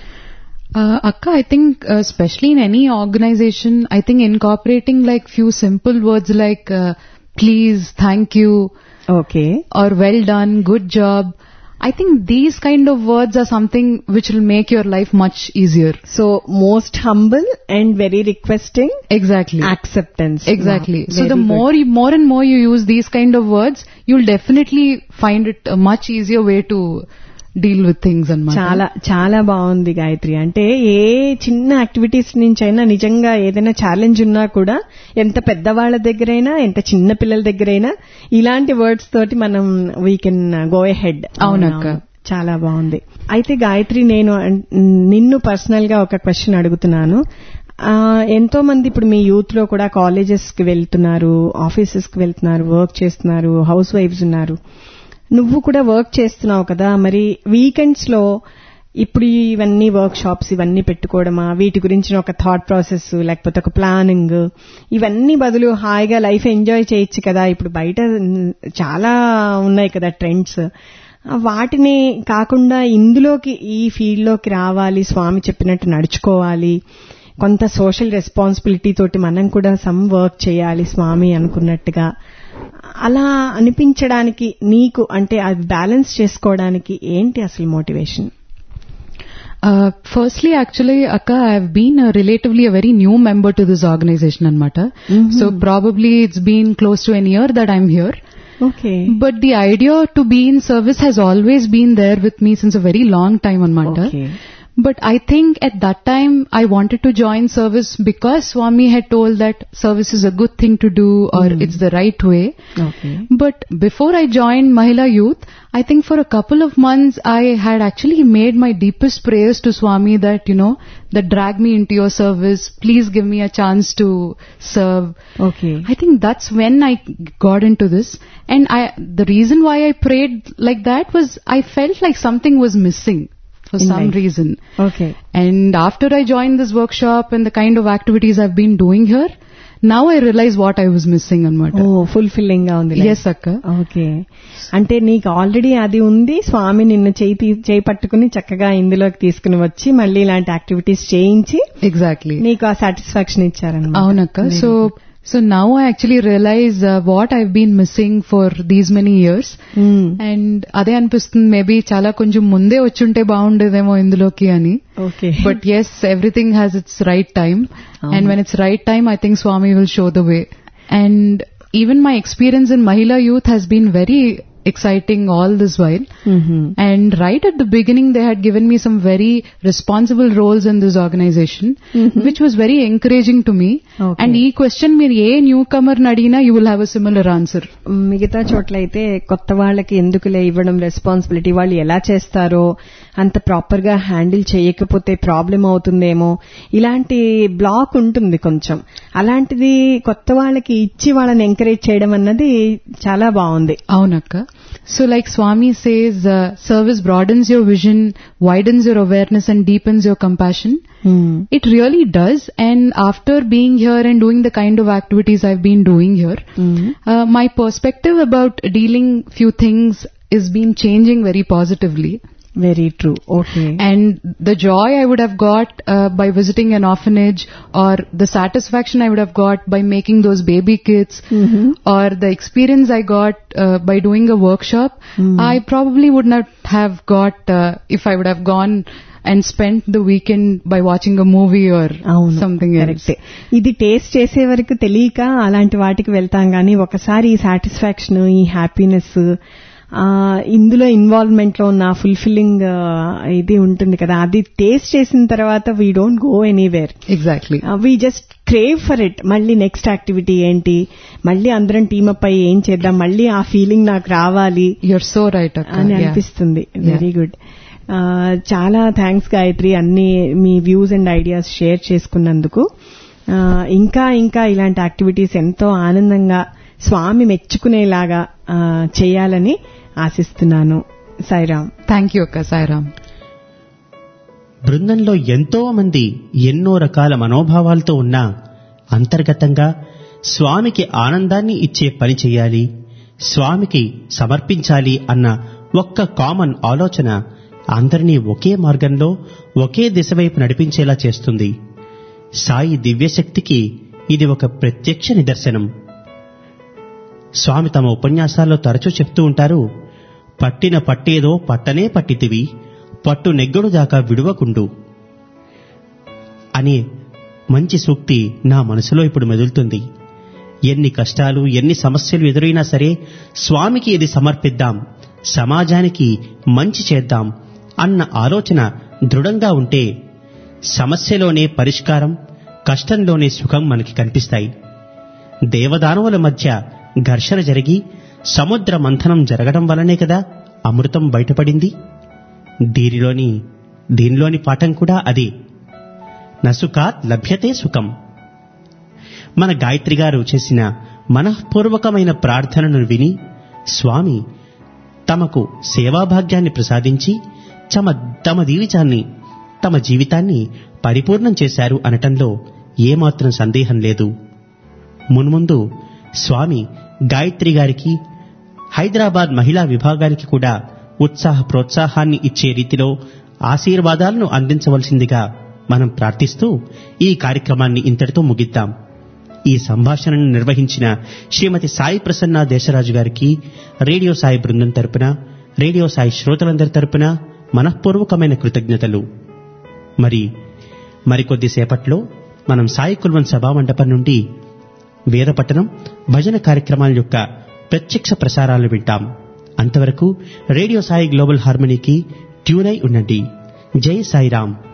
Uh, Akka, I think, uh, especially in any organization, I think incorporating like few simple words like uh, please, thank you, okay or well done, good job. I think these kind of words are something which will make your life much easier. So most humble and very requesting Exactly. acceptance Exactly. Wow, so the very good. more you, more and more you use these kind of words, you'll definitely find it a much easier way to deal with things and చాలా చాలా బాగుంది గాయత్రి అంటే ఏ చిన్న యాక్టివిటీస్ నుంచి అయినా నిజంగా ఏదైనా ఛాలెంజ్ ఉన్నా కూడా ఎంత పెద్దవాళ్ళ దగ్గరైనా ఎంత చిన్న పిల్లల దగ్గరైనా ఇలాంటి వర్డ్స్ తోటి మనం వీ కెన్ గో హెడ్ అవునక్క. చాలా బాగుంది అయితే గాయత్రి నేను అన్- నిన్ను పర్సనల్ గా ఒక క్వశ్చన్ అడుగుతున్నాను ఆ, ఎంతో మంది ఇప్పుడు మీ యూత్ లో కూడా కాలేజెస్ కి వెళ్తున్నారు ఆఫీసెస్ కి వెళ్తున్నారు వర్క్ చేస్తున్నారు హౌస్ వైఫ్స్ ఉన్నారు నువ్వు కూడా వర్క్ చేస్తున్నావు కదా మరి వీకెండ్స్ లో ఇప్పుడు ఇవన్నీ వర్క్ షాప్స్ ఇవన్నీ పెట్టుకోవడమా వీటి గురించిన ఒక థాట్ ప్రాసెస్ లేకపోతే ఒక ప్లానింగ్ ఇవన్నీ బదులు హాయిగా లైఫ్ ఎంజాయ్ చేయొచ్చు కదా ఇప్పుడు బయట చాలా ఉన్నాయి కదా ట్రెండ్స్ వాటిని కాకుండా ఇందులోకి ఈ ఫీల్డ్ లోకి రావాలి స్వామి చెప్పినట్టు నడుచుకోవాలి కొంత సోషల్ రెస్పాన్సిబిలిటీ తోటి మనం కూడా సమ్ వర్క్ చేయాలి స్వామి అనుకున్నట్టుగా అలా అనిపించడానికి నీకు అంటే అది బ్యాలెన్స్ చేసుకోవడానికి ఏంటి అసలు motivation Uh, firstly, actually, Akka, I've been a relatively a very new member to this organization, Anmata. So probably it's been close to an year that I'm here. Okay But the idea to be in service has always been there with me since a very long time, Anmata. Okay. But I think at that time I wanted to join service because Swami had told that service is a good thing to do or it's the right way. Okay But before I joined Mahila Youth, I think for a couple of months I had actually made my deepest prayers to Swami that, you know, that drag me into your service. Please give me a chance to serve. Okay I think that's when I got into this. And I, the reason why I prayed like that was I felt like something was missing for In some life. reason. Okay And after I joined this workshop and the kind of activities I've been doing here, now I realize what I was missing on ఓ ఫుల్ఫిల్లింగ్ గా ఉంది Yes, Akka. ఓకే అంటే నీకు ఆల్రెడీ అది ఉంది స్వామి నిన్ను చేయి తీ- చేయి పట్టుకుని చక్కగా ఇందులోకి తీసుకుని వచ్చి మళ్ళీ ఇలాంటి యాక్టివిటీస్ చేయించి Exactly. నీకు ఆ సాటిస్ఫాక్షన్ ఇచ్చారనమాట Aunaka. So, so now I actually realize uh, what I've been missing for these many years. And అదే అనిపిస్తుంది మేబీ చాలా కొంచెం ముందే వచ్చుంటే బాగుండేదేమో ఇందులోకి అని okay but yes everything has its right time and when it's right time I think Swami will show the way and even my experience in Mahila youth has been very exciting all this while. And right at the beginning, they had given me some very responsible roles in this organization, which was very encouraging to me. Okay. And ఈ క్వశ్చన్ మీరు ఏ న్యూ కమర్ అడిగినా you will have a similar answer మిగతా చోట్ల అయితే కొత్త వాళ్ళకి ఎందుకులే ఇవ్వడం రెస్పాన్సిబిలిటీ వాళ్ళు ఎలా చేస్తారో అంత ప్రాపర్ గా హ్యాండిల్ చేయకపోతే ప్రాబ్లం అవుతుందేమో ఇలాంటి బ్లాక్ ఉంటుంది కొంచెం అలాంటిది కొత్త వాళ్ళకి ఇచ్చి వాళ్ళని ఎంకరేజ్ చేయడం అన్నది చాలా బాగుంది అవునక్క so like Swami says service broadens your vision widens your awareness and deepens your compassion It really does. And after being here and doing the kind of activities I've been doing here, uh, my perspective about dealing few things is been changing very positively. Very true okay And the joy I would have got uh, by visiting an orphanage or the satisfaction I would have got by making those baby kits or the experience I got uh, by doing a workshop, I probably would not have got uh, if I would have gone and spent the weekend by watching a movie or అవును something else. కరెక్టే ఇది టేస్ట్ చేసే వరకు తెలియక అలాంటి వాటికి వెళ్తాం గానీ ఒకసారి ఈ సాటిస్ఫాక్షన్ ఈ హ్యాపీనెస్ ఇందులో ఇన్వాల్వ్మెంట్ లో ఉన్న ఫుల్ఫిల్లింగ్ ఇది ఉంటుంది కదా అది టేస్ట్ చేసిన తర్వాత we don't go anywhere Exactly. We just crave for it మళ్ళీ నెక్స్ట్ యాక్టివిటీ ఏంటి మళ్ళీ అందరం టీమప్ అయ్యి ఏం చేద్దాం మళ్ళీ ఆ ఫీలింగ్ నాకు రావాలి You're so right, Akka. అని Yeah. అనిపిస్తుంది వెరీ గుడ్ చాలా థ్యాంక్స్ గాయత్రి అన్ని మీ వ్యూస్ అండ్ ఐడియాస్ షేర్ చేసుకున్నందుకు ఆ, ఇంకా ఇంకా ఇలాంటి యాక్టివిటీస్ ఎంతో ఆనందంగా స్వామి మెచ్చుకునేలాగా ఆ, చేయాలని ఆశిస్తున్నాను Sairam Thank you, Akka Sairam. బృందంలో ఎంతో మంది ఎన్నో రకాల మనోభావాలతో ఉన్నా అంతర్గతంగా స్వామికి ఆనందాన్ని ఇచ్చే పని చేయాలి స్వామికి సమర్పించాలి అన్న ఒక్క కామన్ ఆలోచన అందరినీ ఒకే మార్గంలో ఒకే దిశ వైపు నడిపించేలా చేస్తుంది సాయి దివ్యశక్తికి ఇది ఒక ప్రత్యక్ష నిదర్శనం స్వామి తమ ఉపన్యాసాల్లో తరచూ చెప్తూ ఉంటారు పట్టిన పట్టేదో పట్టనే పట్టితివి పట్టు నెగ్గడు దాకా విడువకుండు అనే మంచి సూక్తి నా మనసులో ఇప్పుడు మెదులుతుంది ఎన్ని కష్టాలు ఎన్ని సమస్యలు ఎదురైనా సరే స్వామికి ఇది సమర్పిద్దాం సమాజానికి మంచి చేద్దాం అన్న ఆలోచన దృఢంగా ఉంటే సమస్యలోనే పరిష్కారం కష్టంలోనే సుఖం మనకి కనిపిస్తాయి దేవదానవుల మధ్య ఘర్షణ జరిగి సముద్ర మంథనం జరగడం వల్లనే కదా అమృతం బయటపడింది దీనిలోని దీనిలోని పాఠం కూడా అదే నసుకాత్ లభ్యతే సుఖం మన గాయత్రి గారు చేసిన మనఃపూర్వకమైన ప్రార్థనను విని స్వామి తమకు సేవాభాగ్యాన్ని ప్రసాదించి తమ తమ జీవితాన్ని తమ జీవితాన్ని పరిపూర్ణం చేశారు అనటంలో ఏమాత్రం సందేహం లేదు మున్ముందు స్వామి గాయత్రి గారికి హైదరాబాద్ మహిళా విభాగానికి కూడా ఉత్సాహ ప్రోత్సాహాన్ని ఇచ్చే రీతిలో ఆశీర్వాదాలను అందించవలసిందిగా మనం ప్రార్థిస్తూ ఈ కార్యక్రమాన్ని ఇంతటితో ముగిద్దాం ఈ సంభాషణను నిర్వహించిన శ్రీమతి సాయి ప్రసన్న దేశరాజు గారికి రేడియో సాయి బృందం తరపున రేడియో సాయి శ్రోతలందరి తరపున మనఃపూర్వకమైన కృతజ్ఞతలు మరి మరికొద్ది సేపట్లో మనం సాయి కుల్వన్ సభా మండపం నుండి వేదపట్టణం భజన కార్యక్రమాల యొక్క ప్రత్యక్ష ప్రసారాలు వింటాం అంతవరకు రేడియో సాయి గ్లోబల్ హార్మనీకి ట్యూనై ఉండండి జై సాయిరాం